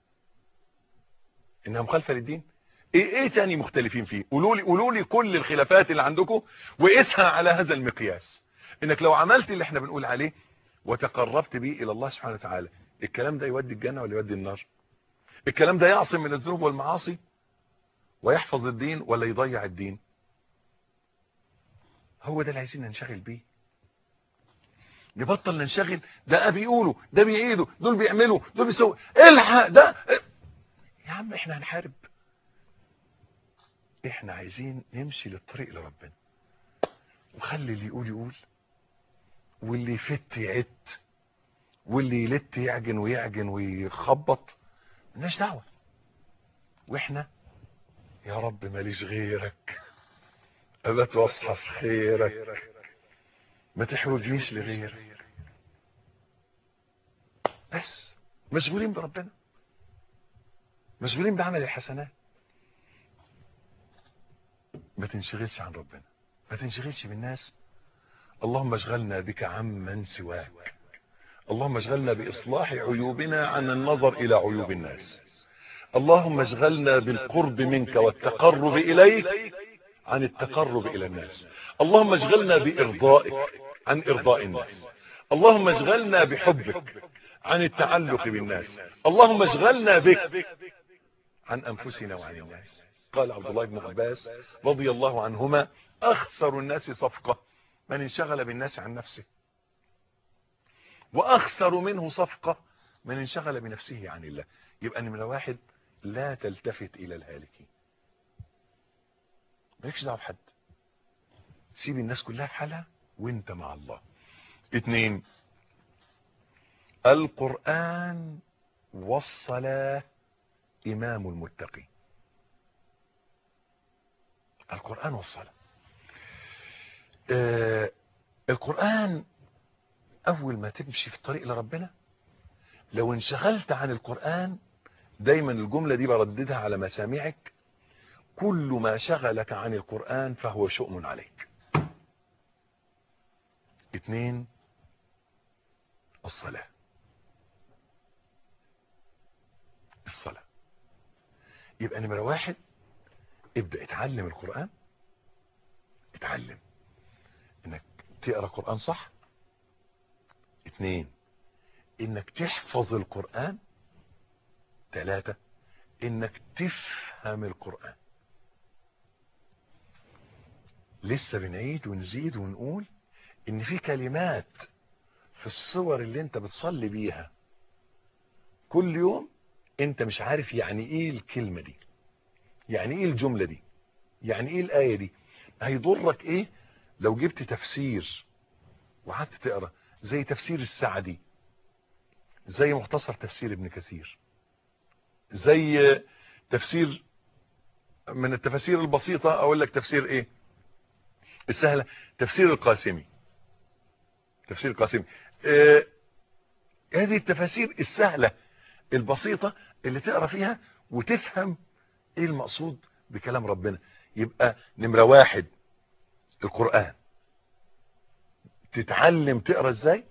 انها مخالفة للدين ايه ايه تاني مختلفين فيه قولوا لي قولوا لي كل الخلافات اللي عندكم وقيسها على هذا المقياس انك لو عملت اللي احنا بنقول عليه وتقربت به الى الله سبحانه وتعالى الكلام ده يودي الجنة ولا يودي النار الكلام ده يعصم من الذنوب والمعاصي ويحفظ الدين ولا يضيع الدين هو ده اللي عايزين ننشغل بيه نبطل ننشغل ده بيقولوا ده بيعيدوا دول بيعملوا دول بيسووا الحق ده يا عم احنا هنحارب احنا عايزين نمشي للطريق لربنا وخلي اللي يقول يقول واللي يفت يعد واللي يلت يعجن ويعجن ويخبط ملناش دعوه واحنا يا رب ماليش غيرك ابات واصحى في خيرك ما تحوجنيش لغيرك بس مشغولين بربنا مشغولين بعمل الحسنات ما تنشغلش عن ربنا ما تنشغلش بالناس اللهم اشغلنا بك عمن سواك اللهم اشغلنا بإصلاح عيوبنا عن النظر إلى عيوب الناس اللهم اشغلنا بالقرب منك والتقرب إليك عن التقرب إلى الناس اللهم اشغلنا بإرضائك عن إرضاء الناس اللهم اشغلنا بحبك عن التعلق بالناس اللهم اشغلنا بك عن أنفسنا وعن الناس قال عبد الله بن عباس رضي الله عنهما أخسر الناس صفقة من انشغل بالناس عن نفسه وأخسر منه صفقة من انشغل بنفسه عن الله يبقى نمرة واحد لا تلتفت إلى الهالكين مالكش دعوه بحد سيب الناس كلها في حالها وانت مع الله اتنين القرآن والصلاة إمام المتقين القرآن والصلاة آه القرآن أول ما تمشي في الطريق لربنا لو انشغلت عن القرآن دايما الجملة دي برددها على مسامعك كل ما شغلك عن القرآن فهو شؤم عليك اثنين الصلاة الصلاة يبقى نمرة واحد ابدأ اتعلم القرآن اتعلم انك تقرأ قرآن صح اتنين انك تحفظ القرآن تلاتة انك تفهم القرآن لسه بنعيد ونزيد ونقول ان في كلمات في الصور اللي انت بتصلي بيها كل يوم انت مش عارف يعني ايه الكلمة دي يعني ايه الجملة دي يعني ايه الآية دي هيضرك ايه لو جبت تفسير وقعدت تقرا زي تفسير السعدي زي مختصر تفسير ابن كثير زي تفسير من التفاسير البسيطة اقول لك تفسير ايه السهلة تفسير القاسمي تفسير القاسمي آه هذه التفاسير السهلة البسيطة اللي تقرا فيها وتفهم ايه المقصود بكلام ربنا يبقى نمرة واحد القرآن تتعلم تقرا ازاي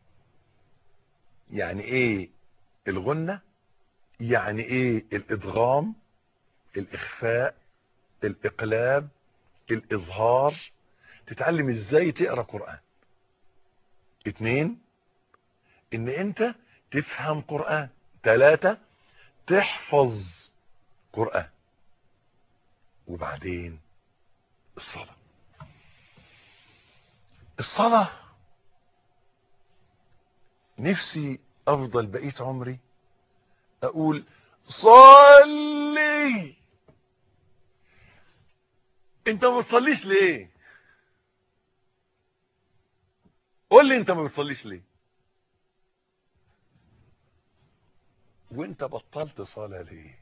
يعني ايه الغنة يعني ايه الادغام الاخفاء الاقلاب الاظهار تتعلم ازاي تقرا قرآن اتنين ان انت تفهم قرآن تلاتة تحفظ قرآن وبعدين الصلاة الصلاة نفسي افضل بقية عمري اقول صلي انت ما بتصليش ليه قول لي انت ما بتصليش ليه وانت بطلت صلاة ليه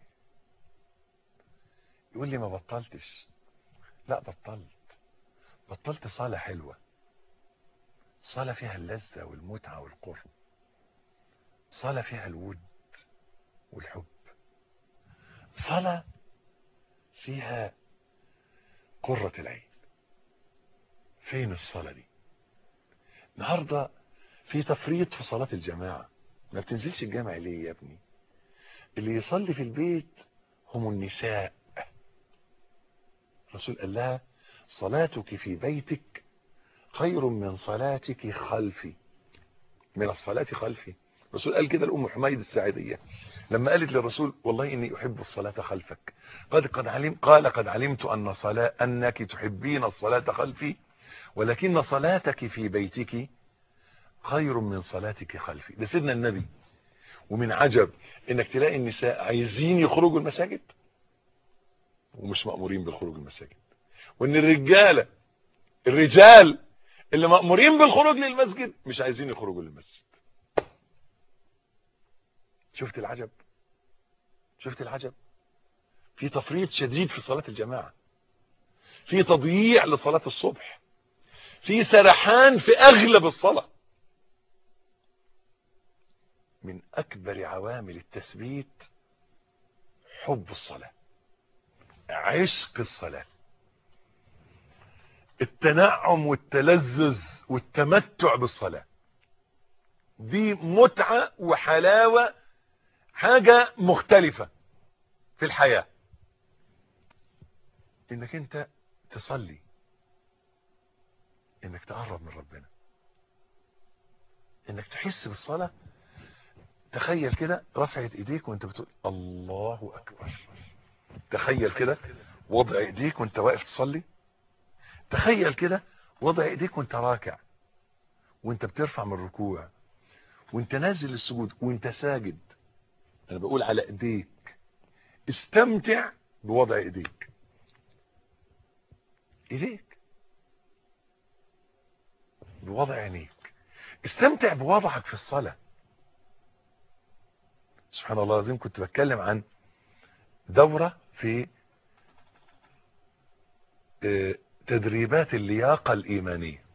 يقول لي ما بطلتش لا بطلت بطلت صلاة حلوة صلاة فيها اللذة والمتعة والقرب صلاة فيها الود والحب صلاة فيها قرة العين فين الصلاة دي النهاردة في تفريط في صلاة الجماعة ما بتنزلش الجامع ليه يا ابني اللي يصلي في البيت هم النساء الرسول قال لها صلاتك في بيتك خير من صلاتك خلفي من الصلاة خلفي الرسول قال كده لأم حميد الساعدية لما قالت للرسول والله إني أحب الصلاة خلفك قد قد علم قال قد علمت أن صلاة أنك تحبين الصلاة خلفي ولكن صلاتك في بيتك خير من صلاتك خلفي ده سيدنا النبي ومن عجب انك تلاقي النساء عايزين يخرجوا المساجد ومش مأمورين بالخروج المساجد وان الرجالة الرجال اللي مأمورين بالخروج للمسجد مش عايزين يخرجوا للمسجد شفت العجب شفت العجب في تفريط شديد في صلاة الجماعة في تضييع لصلاة الصبح في سرحان في اغلب الصلاة من اكبر عوامل التثبيت حب الصلاة عشق الصلاة التنعم والتلذذ والتمتع بالصلاة دي متعة وحلاوة حاجة مختلفة في الحياة انك انت تصلي انك تقرب من ربنا انك تحس بالصلاة تخيل كده رفعت ايديك وانت بتقول الله اكبر تخيل كده وضع ايديك وانت واقف تصلي تخيل كده وضع ايديك وانت راكع وانت بترفع من الركوع وانت نازل السجود وانت ساجد انا بقول على ايديك استمتع بوضع ايديك ايديك بوضع عينيك استمتع بوضعك في الصلاة سبحان الله العظيم كنت بتكلم عن دورة في تدريبات اللياقة الإيمانية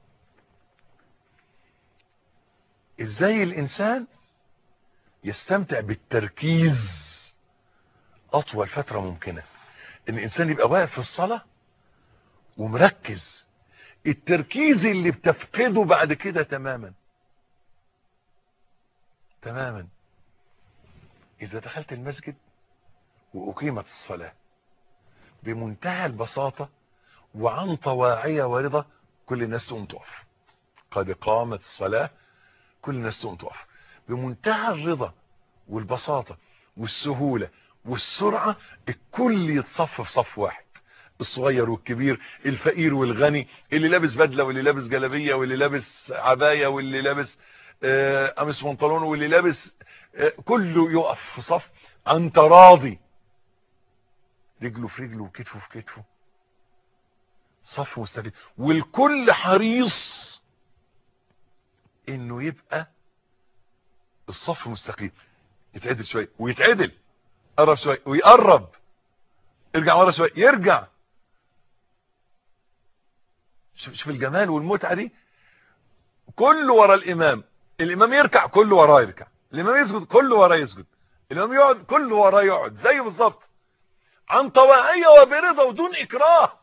ازاي الإنسان يستمتع بالتركيز أطول فترة ممكنة إن الإنسان يبقى واقف في الصلاة ومركز التركيز اللي بتفقده بعد كده تماما تماما إذا دخلت المسجد وأقيمت الصلاة بمنتهى البساطة وعن طواعية ورضا كل الناس تقوم تقف قد قامت الصلاة كل الناس تقوم تقف بمنتهى الرضا والبساطة والسهولة والسرعة الكل يتصف في صف واحد الصغير والكبير الفقير والغني اللي لابس بدلة واللي لابس جلابية واللي لابس عباية واللي لابس قميص بنطلون واللي لابس آه كله يقف في صف عن تراضي رجله في رجله وكتفه في كتفه صف مستقيم والكل حريص انه يبقى الصف مستقيم يتعدل شوية ويتعدل قرب شوية ويقرب ارجع ورا شوية يرجع شوف, شوف الجمال والمتعة دي كله ورا الامام الامام يركع كله وراه يركع الامام يسجد كله وراه يسجد الامام يقعد كله وراه يقعد زيه بالظبط عن طواعية وبرضا ودون اكراه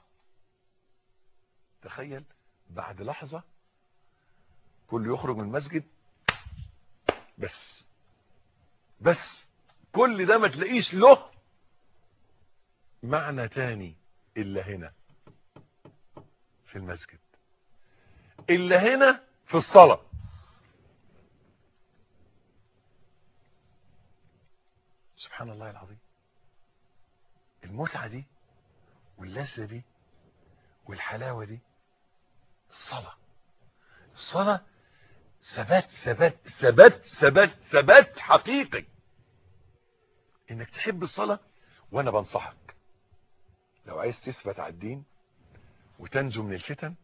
تخيل بعد لحظة كله يخرج من المسجد بس بس كل ده ما تلاقيش له معنى تاني الا هنا في المسجد الا هنا في الصلاة سبحان الله العظيم المتعة دي واللذة دي والحلاوة دي الصلاة الصلاة ثبات ثبات ثبات ثبات ثبات حقيقي انك تحب الصلاة وانا بنصحك لو عايز تثبت على الدين وتنجو من الفتن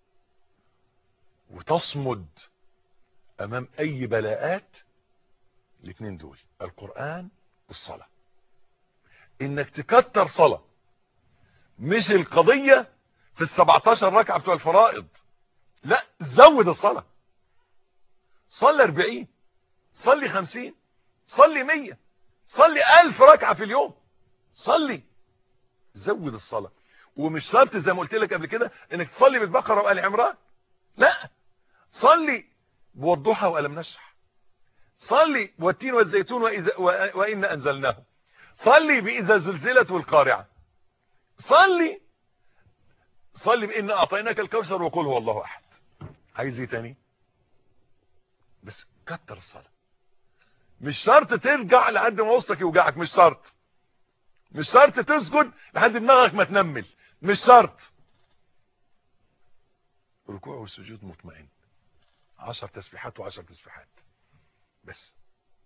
وتصمد امام اي بلاءات الاثنين دول القرآن والصلاة انك تكتر صلاة مش القضية في السبعتاشر ركعة بتوع الفرائض لا زود الصلاة صلي اربعين صلي خمسين صلي مية صلي الف ركعة في اليوم صلي زود الصلاة ومش شرط زي ما قلت لك قبل كده انك تصلي بالبقرة وآل عمران لا صلي بوضحها وألم نشرح صلي والتين والزيتون وإذا وإن أنزلناه صلي بإذا زلزلت والقارعة صلي صلي بإن أعطيناك الكوثر وقل هو الله أحد عايز ايه تاني بس كتر الصلاة مش شرط ترجع لحد ما وسطك يوجعك مش شرط مش شرط تسجد لحد دماغك ما تنمل مش شرط ركوع والسجود مطمئن عشر تسبيحات وعشر تسبيحات بس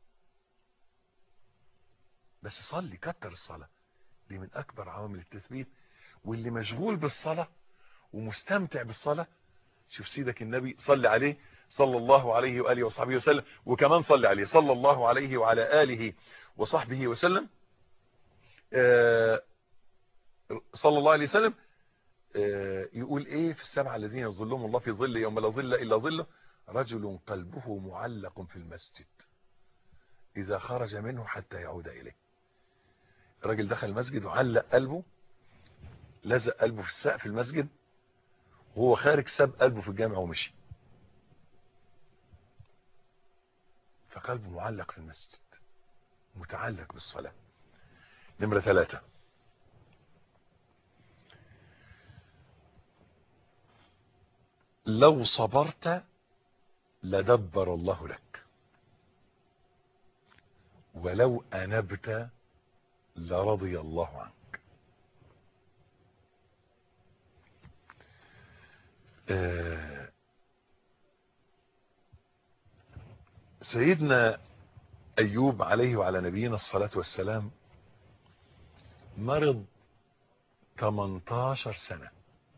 بس صلي كتر الصلاة دي من أكبر عوامل التثبيت واللي مشغول بالصلاة ومستمتع بالصلاة شوف سيدك النبي صلي عليه صلى الله عليه وآله وصحبه وسلم وكمان صلي عليه صلى الله عليه وعلى آله وصحبه وسلم آه صلى الله عليه وسلم آه يقول ايه في السبعة الذين يظلهم الله في ظل يوم لا ظل إلا ظله رجل قلبه معلق في المسجد إذا خرج منه حتى يعود إليه الراجل دخل المسجد وعلق قلبه لزق قلبه في السقف المسجد وهو خارج ساب قلبه في الجامع ومشي فقلبه معلق في المسجد متعلق بالصلاة نمرة ثلاثة لو صبرت لدبر الله لك ولو أنبت لرضي الله عنك آه سيدنا أيوب عليه وعلى نبينا الصلاة والسلام مرض 18 سنة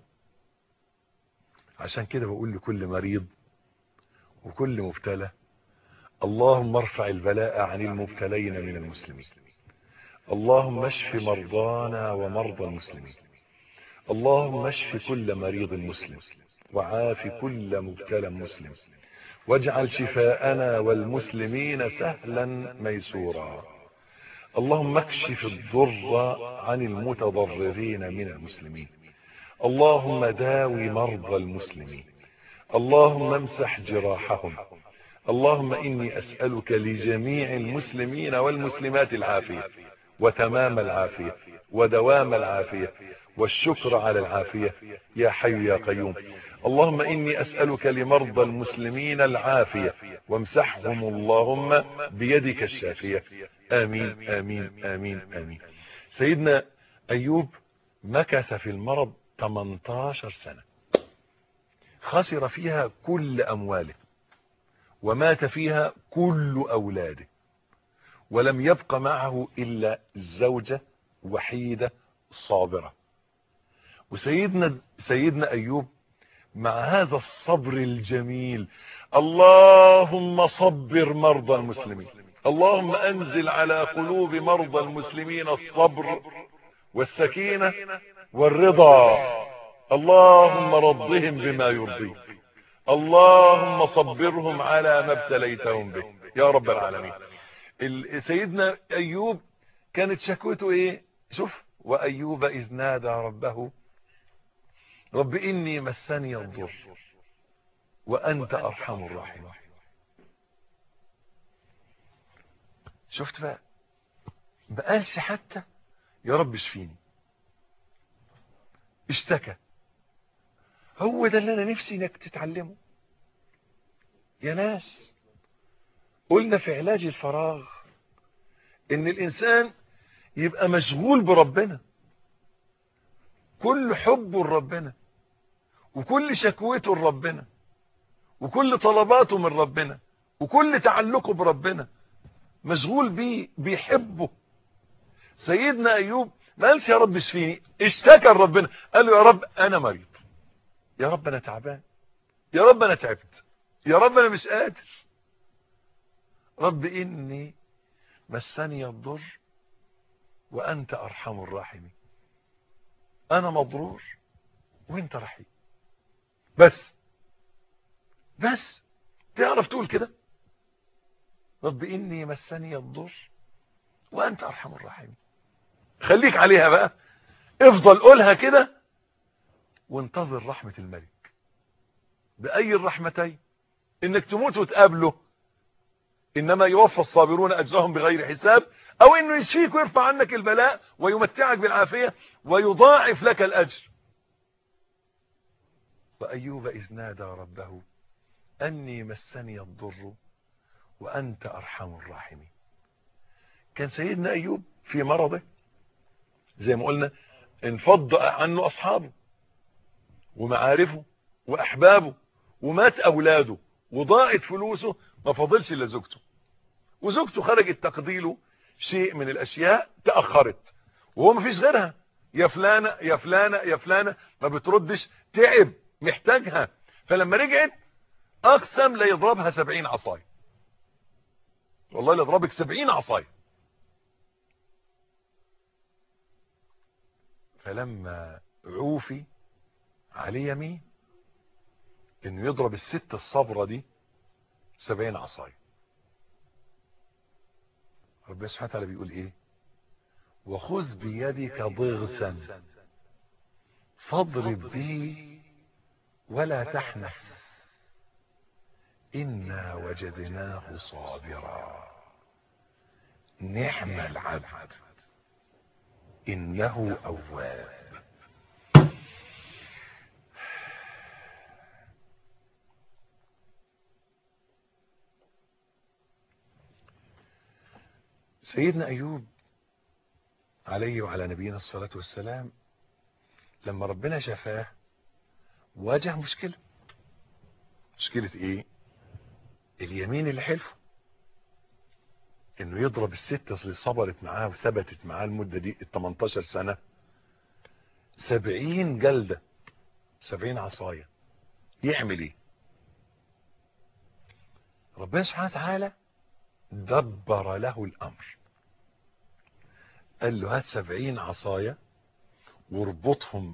عشان كده بقول لكل مريض وكل مبتلى اللهم ارفع البلاء عن المبتلين من المسلمين اللهم اشف مرضانا ومرضى المسلمين اللهم اشف كل مريض مسلم وعاف كل مبتلى مسلم واجعل شفاءنا والمسلمين سهلا ميسورا اللهم اكشف الضر عن المتضررين من المسلمين اللهم داوي مرضى المسلمين اللهم امسح جراحهم اللهم إني أسألك لجميع المسلمين والمسلمات العافية وتمام العافية ودوام العافية والشكر على العافية يا حي يا قيوم اللهم إني أسألك لمرضى المسلمين العافية وامسحهم اللهم بيدك الشافية آمين آمين آمين آمين سيدنا أيوب مكث في المرض 18 سنة خسر فيها كل أمواله ومات فيها كل أولاده ولم يبق معه إلا زوجة وحيدة صابرة وسيدنا سيدنا أيوب مع هذا الصبر الجميل اللهم صبر مرضى المسلمين اللهم أنزل على قلوب مرضى المسلمين الصبر والسكينة والرضا اللهم رضهم بما يرضيك اللهم صبرهم على ما ابتليتهم به يا رب العالمين سيدنا أيوب كانت شكوته ايه شوف وأيوب إذ نادى ربه رب إني مسني الضر وأنت أرحم الراحمين شفت بقى بقالش حتى يا رب اشفيني اشتكى هو ده اللي انا نفسي انك تتعلمه يا ناس قلنا في علاج الفراغ ان الانسان يبقى مشغول بربنا كل حبه لربنا وكل شكوته لربنا وكل طلباته من ربنا وكل تعلقه بربنا مشغول بيه بيحبه سيدنا ايوب ما قالش يا رب اشفيني اشتكى لربنا قال له يا رب انا مريض يا رب انا تعبان يا رب انا تعبت يا رب انا مش قادر رب اني مسني الضر وانت ارحم الراحمين انا مضرور وانت رحيم بس بس تعرف تقول كده رب اني مسني الضر وانت ارحم الراحمين خليك عليها بقى افضل قولها كده وانتظر رحمة الملك بأي الرحمتين انك تموت وتقابله انما يوفى الصابرون اجرهم بغير حساب او انه يشفيك ويرفع عنك البلاء ويمتعك بالعافية ويضاعف لك الاجر وايوب اذ نادى ربه اني مسني الضر وانت ارحم الراحمين كان سيدنا ايوب في مرضه زي ما قلنا انفض عنه اصحابه ومعارفه واحبابه ومات اولاده وضاعت فلوسه ما فاضلش الا زوجته وزوجته خرجت تقضي له شيء من الاشياء تاخرت وهو ما فيش غيرها يا فلانه يا فلانه يا فلانه ما بتردش تعب محتاجها فلما رجعت اقسم لا يضربها سبعين عصايه والله لا يضربك سبعين عصايه فلما عوفي عليه يمين انه يضرب الست الصبرة دي سبعين عصاية ربنا سبحانه وتعالى بيقول ايه وخذ بيدك ضغثا فاضرب به ولا تحنث إنا وجدناه صابرا نعم العبد إنه أواب سيدنا أيوب عليه وعلى نبينا الصلاة والسلام لما ربنا شفاه واجه مشكلة مشكلة ايه اليمين اللي حلفه انه يضرب الست اللي صبرت معاه وثبتت معاه المدة دي ال 18 سنة 70 جلدة 70 عصاية يعمل ايه ربنا سبحانه وتعالى دبر له الامر قال له هات 70 عصاية واربطهم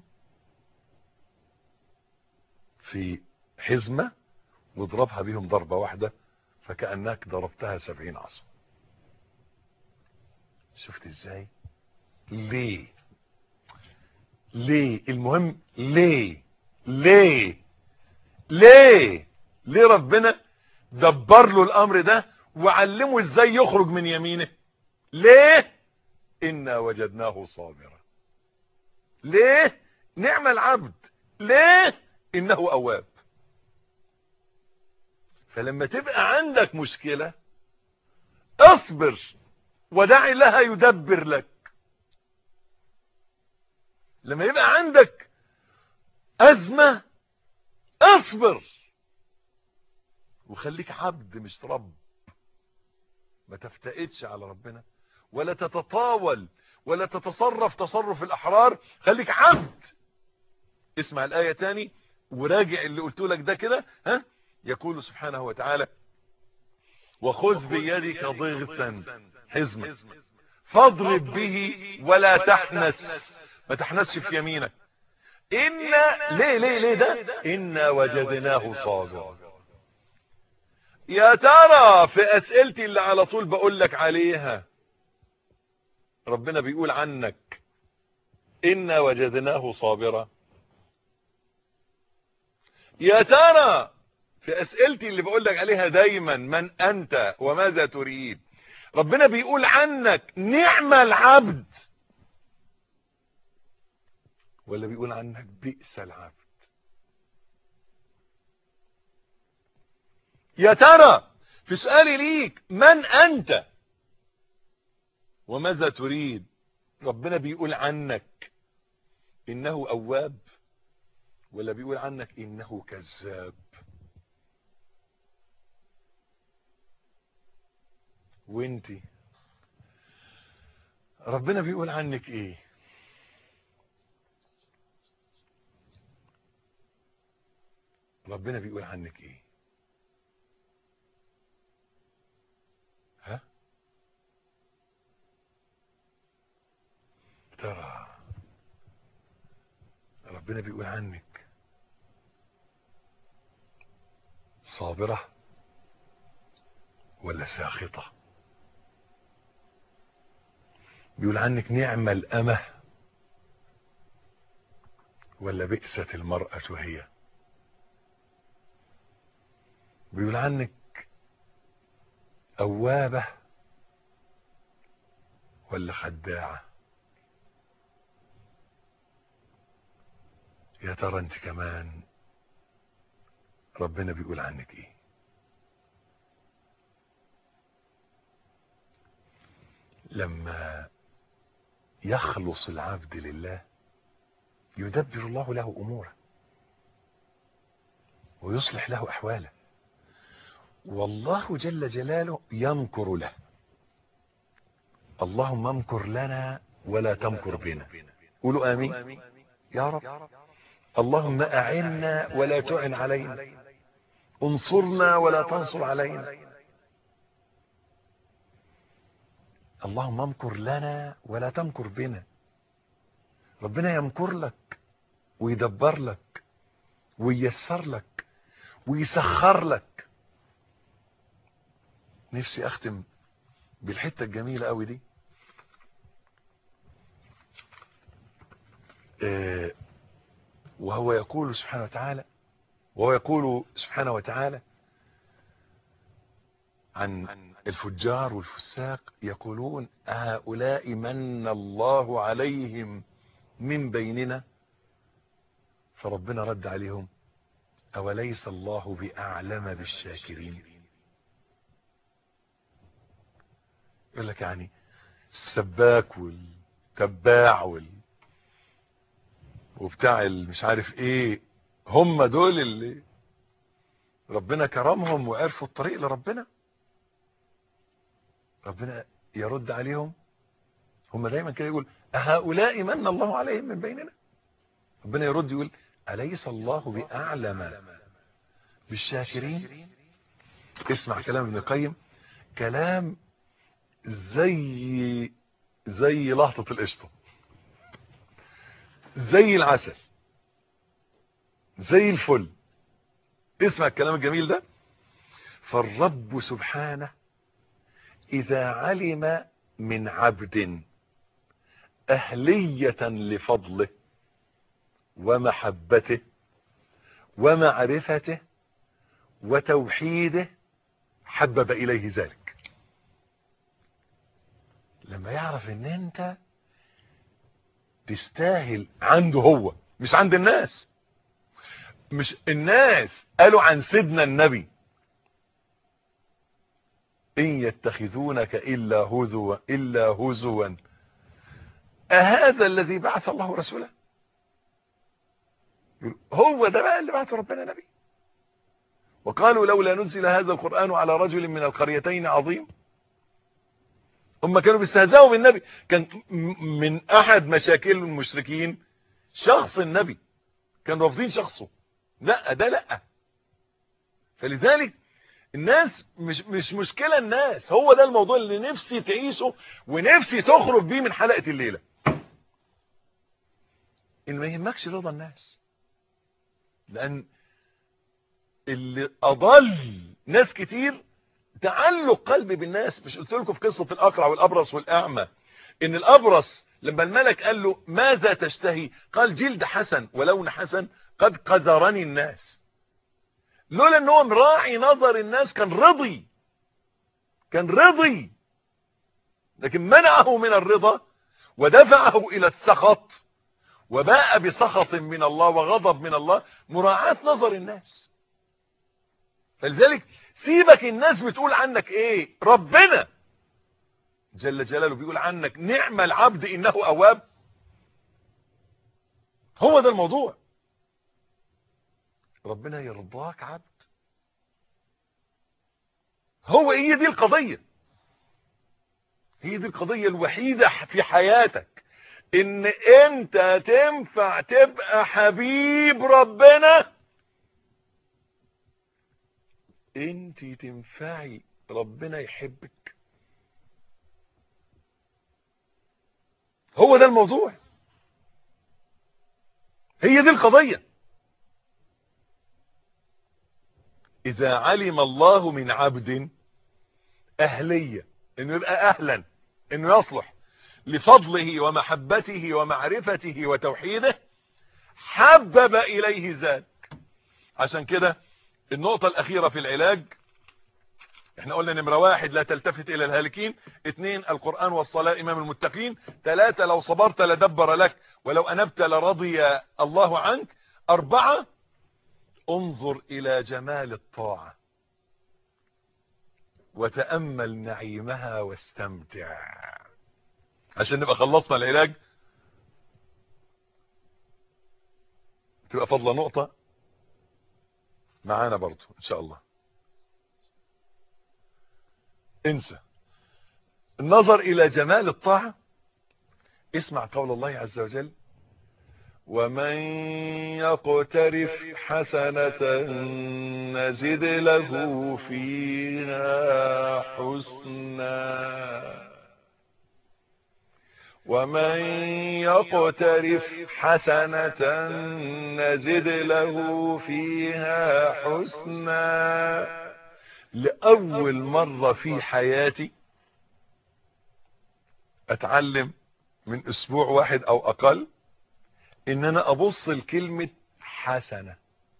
في حزمة واضربها بيهم ضربة واحدة فكأنك ضربتها سبعين عصا شفت ازاي ليه ليه المهم ليه ليه ليه ليه ربنا دبر له الامر ده وعلمه ازاي يخرج من يمينه ليه انا وجدناه صابرا ليه نعم العبد ليه انه اواب فلما تبقى عندك مشكلة اصبر ودع لها يدبر لك لما يبقى عندك ازمة اصبر وخليك عبد مش رب ما تفتئتش على ربنا ولا تتطاول ولا تتصرف تصرف الاحرار خليك عبد اسمع الايه تاني وراجع اللي قلت لك ده كده ها يقول سبحانه وتعالى وخذ بيدك ضغثا حزمة فاضرب به ولا تحنس ما تحنسش في يمينك إنا ليه ليه ليه ده إنا وجدناه صابرا يا ترى في أسئلتي اللي على طول بقول لك عليها ربنا بيقول عنك إنا وجدناه صابرا يا ترى في اسئلتي اللي بقول لك عليها دايما من انت وماذا تريد ربنا بيقول عنك نعم العبد ولا بيقول عنك بئس العبد يا ترى في سؤالي ليك من انت وماذا تريد ربنا بيقول عنك انه اواب ولا بيقول عنك انه كذاب وانتي ربنا بيقول عنك ايه ربنا بيقول عنك ايه ها ترى ربنا بيقول عنك صابرة ولا ساخطة بيقول عنك نعم الأمة ولا بئست المرأة هي بيقول عنك أوابة ولا خداعة يا ترى انت كمان ربنا بيقول عنك ايه لما يخلص العبد لله يدبر الله له اموره ويصلح له احواله والله جل جلاله يمكر له اللهم امكر لنا ولا تمكر بنا قولوا امين يا رب اللهم اعنا ولا تعن علينا انصرنا ولا تنصر علينا اللهم امكر لنا ولا تمكر بنا ربنا يمكر لك ويدبر لك وييسر لك ويسخر لك نفسي اختم بالحته الجميله قوي دي آه وهو يقول سبحانه وتعالى وهو يقول سبحانه وتعالى عن الفجار والفساق يقولون هؤلاء من الله عليهم من بيننا فربنا رد عليهم أوليس الله بأعلم بالشاكرين يقول لك يعني السباك والتباع وال وبتاع مش عارف ايه هم دول اللي ربنا كرمهم وعرفوا الطريق لربنا ربنا يرد عليهم هم دايما كده يقول هؤلاء من الله عليهم من بيننا ربنا يرد يقول أليس الله بأعلم بالشاكرين اسمع كلام ابن القيم كلام زي زي لهطة القشطة زي العسل زي الفل اسمع الكلام الجميل ده فالرب سبحانه إذا علم من عبد أهلية لفضله ومحبته ومعرفته وتوحيده حبب إليه ذلك لما يعرف ان انت تستاهل عنده هو مش عند الناس مش الناس قالوا عن سيدنا النبي إن يتخذونك إلا هزوا إلا هزوا أهذا الذي بعث الله رسوله هو ده بقى اللي بعث ربنا نبي وقالوا لولا نزل هذا القرآن على رجل من القريتين عظيم هم كانوا بيستهزئوا بالنبي كان من أحد مشاكل المشركين شخص النبي كانوا رافضين شخصه لا ده لا فلذلك الناس مش مش مشكلة الناس هو ده الموضوع اللي نفسي تعيشه ونفسي تخرج بيه من حلقة الليلة ان ما يهمكش رضا الناس لان اللي اضل ناس كتير تعلق قلبي بالناس مش قلت لكم في قصة الاقرع والابرص والاعمى ان الابرص لما الملك قال له ماذا تشتهي قال جلد حسن ولون حسن قد قذرني الناس لولا ان هو مراعي نظر الناس كان رضي كان رضي لكن منعه من الرضا ودفعه الى السخط وباء بسخط من الله وغضب من الله مراعاة نظر الناس فلذلك سيبك الناس بتقول عنك ايه ربنا جل جلاله بيقول عنك نعم العبد انه اواب هو ده الموضوع ربنا يرضاك عبد هو هي دي القضية هي دي القضية الوحيدة في حياتك ان انت تنفع تبقى حبيب ربنا انت تنفعي ربنا يحبك هو ده الموضوع هي دي القضية اذا علم الله من عبد اهلية انه يبقى اهلا انه يصلح لفضله ومحبته ومعرفته وتوحيده حبب اليه ذلك عشان كده النقطة الاخيرة في العلاج احنا قلنا نمرة واحد لا تلتفت الى الهالكين اثنين القرآن والصلاة امام المتقين ثلاثة لو صبرت لدبر لك ولو انبت لرضي الله عنك اربعة انظر الى جمال الطاعة وتأمل نعيمها واستمتع عشان نبقى خلصنا العلاج تبقى فضل نقطة معانا برضو ان شاء الله انسى النظر الى جمال الطاعة اسمع قول الله عز وجل ومن يقترف حسنة نزد له فيها حسنا ومن يقترف حسنة نزد له فيها حسنا لأول مرة في حياتي أتعلم من أسبوع واحد أو أقل إن أنا أبص لكلمة حسنة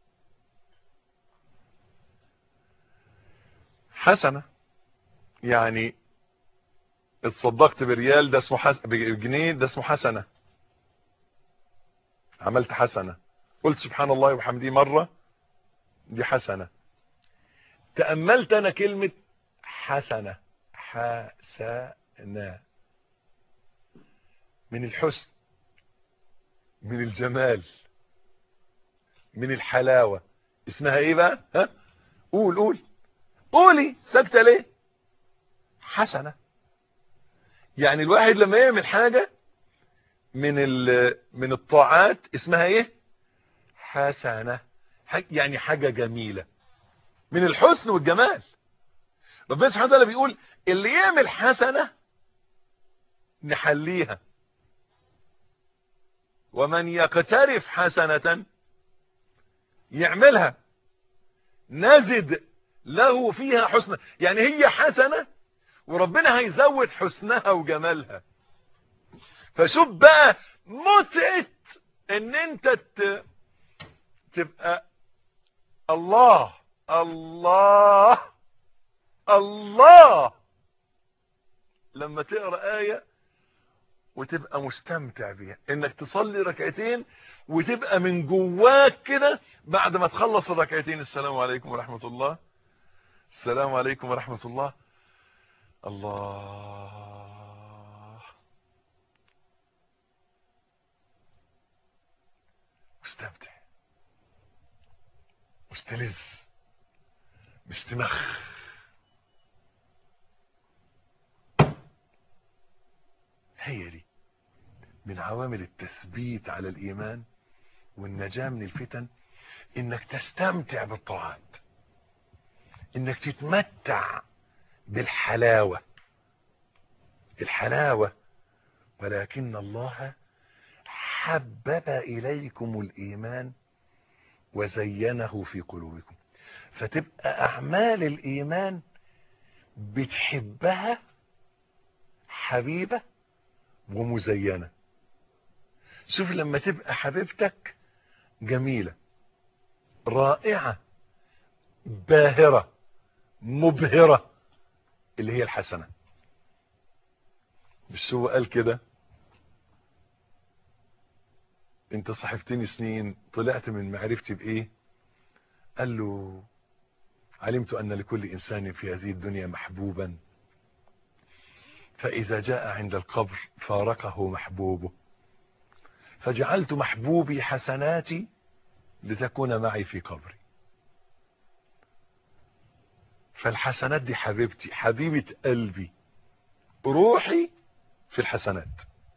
حسنة يعني اتصدقت بريال ده اسمه حس... بجنيه ده اسمه حسنة عملت حسنة قلت سبحان الله وبحمده مرة دي حسنة تأملت أنا كلمة حسنة حسنة من الحسن من الجمال من الحلاوة اسمها ايه بقى ها قول قول قولي ساكتة ليه حسنة يعني الواحد لما يعمل حاجة من من الطاعات اسمها ايه حسنة يعني حاجة جميلة من الحسن والجمال ربنا سبحانه وتعالى بيقول اللي يعمل حسنة نحليها ومن يقترف حسنة يعملها نزد له فيها حسنة يعني هي حسنة وربنا هيزود حسنها وجمالها فشوف بقى متعة ان انت ت... تبقى الله الله الله لما تقرأ آية وتبقى مستمتع بيها انك تصلي ركعتين وتبقى من جواك كده بعد ما تخلص الركعتين السلام عليكم ورحمة الله السلام عليكم ورحمة الله الله مستمتع مستلذ مستمخ هي دي من عوامل التثبيت على الإيمان والنجاة من الفتن إنك تستمتع بالطاعات إنك تتمتع بالحلاوة الحلاوة ولكن الله حبب إليكم الإيمان وزينه في قلوبكم فتبقى أعمال الإيمان بتحبها حبيبة ومزينة شوف لما تبقى حبيبتك جميلة رائعة باهرة مبهرة اللي هي الحسنة مش هو قال كده انت صاحبتني سنين طلعت من معرفتي بايه قال له علمت ان لكل انسان في هذه الدنيا محبوبا فاذا جاء عند القبر فارقه محبوبه فجعلت محبوبي حسناتي لتكون معي في قبري فالحسنات دي حبيبتي حبيبة قلبي روحي في الحسنات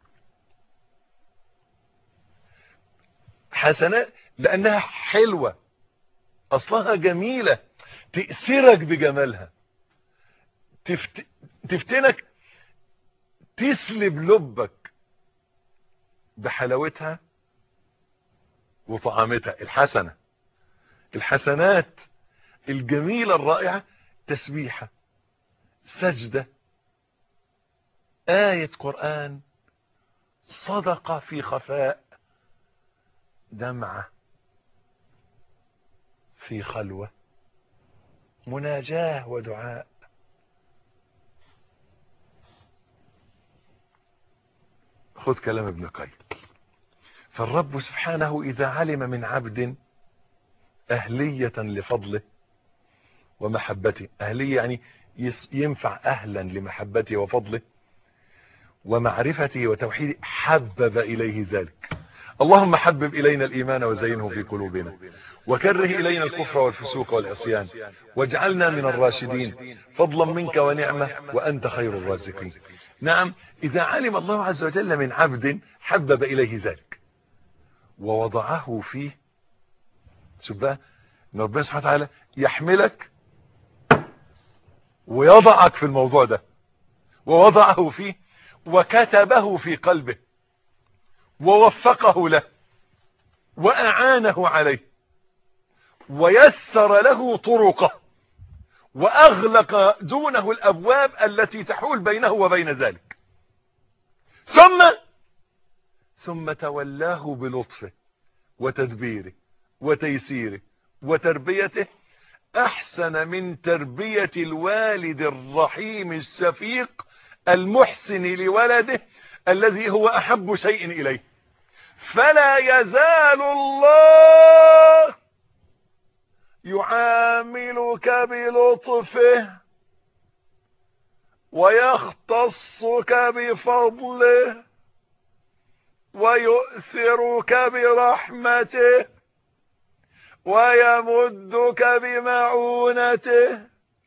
حسنات لانها حلوة اصلها جميلة تأثرك بجمالها تفت... تفتنك تسلب لبك بحلاوتها وطعامتها الحسنة الحسنات الجميلة الرائعة تسبيحة سجدة آية قرآن صدقة في خفاء دمعة في خلوة مناجاة ودعاء خذ كلام ابن قيم فالرب سبحانه إذا علم من عبد أهلية لفضله ومحبته أهلية يعني ينفع أهلا لمحبته وفضله ومعرفته وتوحيده حبب إليه ذلك اللهم حبب إلينا الإيمان وزينه في قلوبنا وكره إلينا الكفر والفسوق والعصيان واجعلنا من الراشدين فضلا منك ونعمة وأنت خير الرازقين نعم إذا علم الله عز وجل من عبد حبب إليه ذلك ووضعه فيه شوف بقى ان ربنا سبحانه وتعالى يحملك ويضعك في الموضوع ده ووضعه فيه وكتبه في قلبه ووفقه له وأعانه عليه ويسر له طرقه وأغلق دونه الأبواب التي تحول بينه وبين ذلك ثم ثم تولاه بلطفه وتدبيره وتيسيره وتربيته أحسن من تربية الوالد الرحيم الشفيق المحسن لولده الذي هو أحب شيء إليه فلا يزال الله يعاملك بلطفه ويختصك بفضله ويؤثرك برحمته ويمدك بمعونته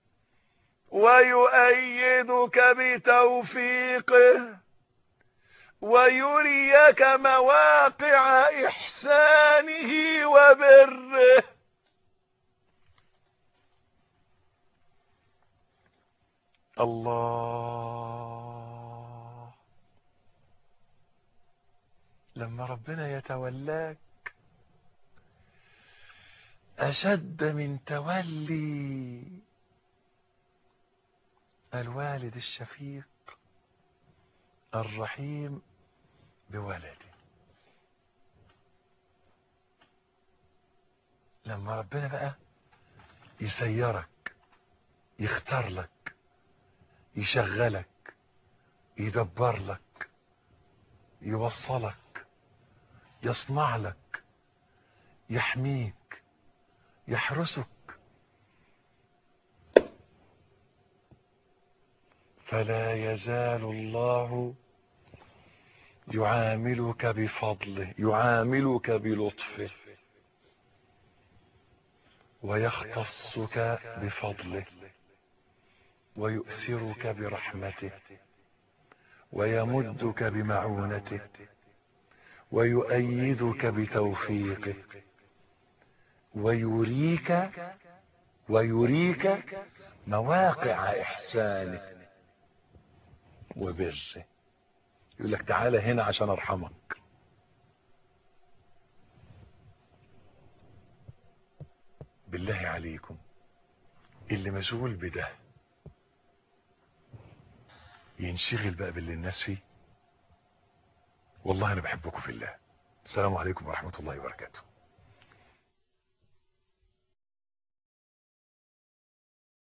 ويؤيدك بتوفيقه ويريك مواقع إحسانه وبره الله لما ربنا يتولاك أشد من تولي الوالد الشفيق الرحيم بولده لما ربنا بقى يسيرك يختار لك يشغلك يدبر لك يوصلك يصنع لك يحميك يحرسك فلا يزال الله يعاملك بفضله يعاملك بلطفه ويختصك بفضله ويؤثرك برحمته ويمدك بمعونته ويؤيدك بتوفيقه ويريك ويريك مواقع إحسانه وبره يقول لك تعالى هنا عشان أرحمك بالله عليكم اللي مشغول بده ينشغل بقى باللي الناس فيه والله أنا بحبكم في الله السلام عليكم ورحمة الله وبركاته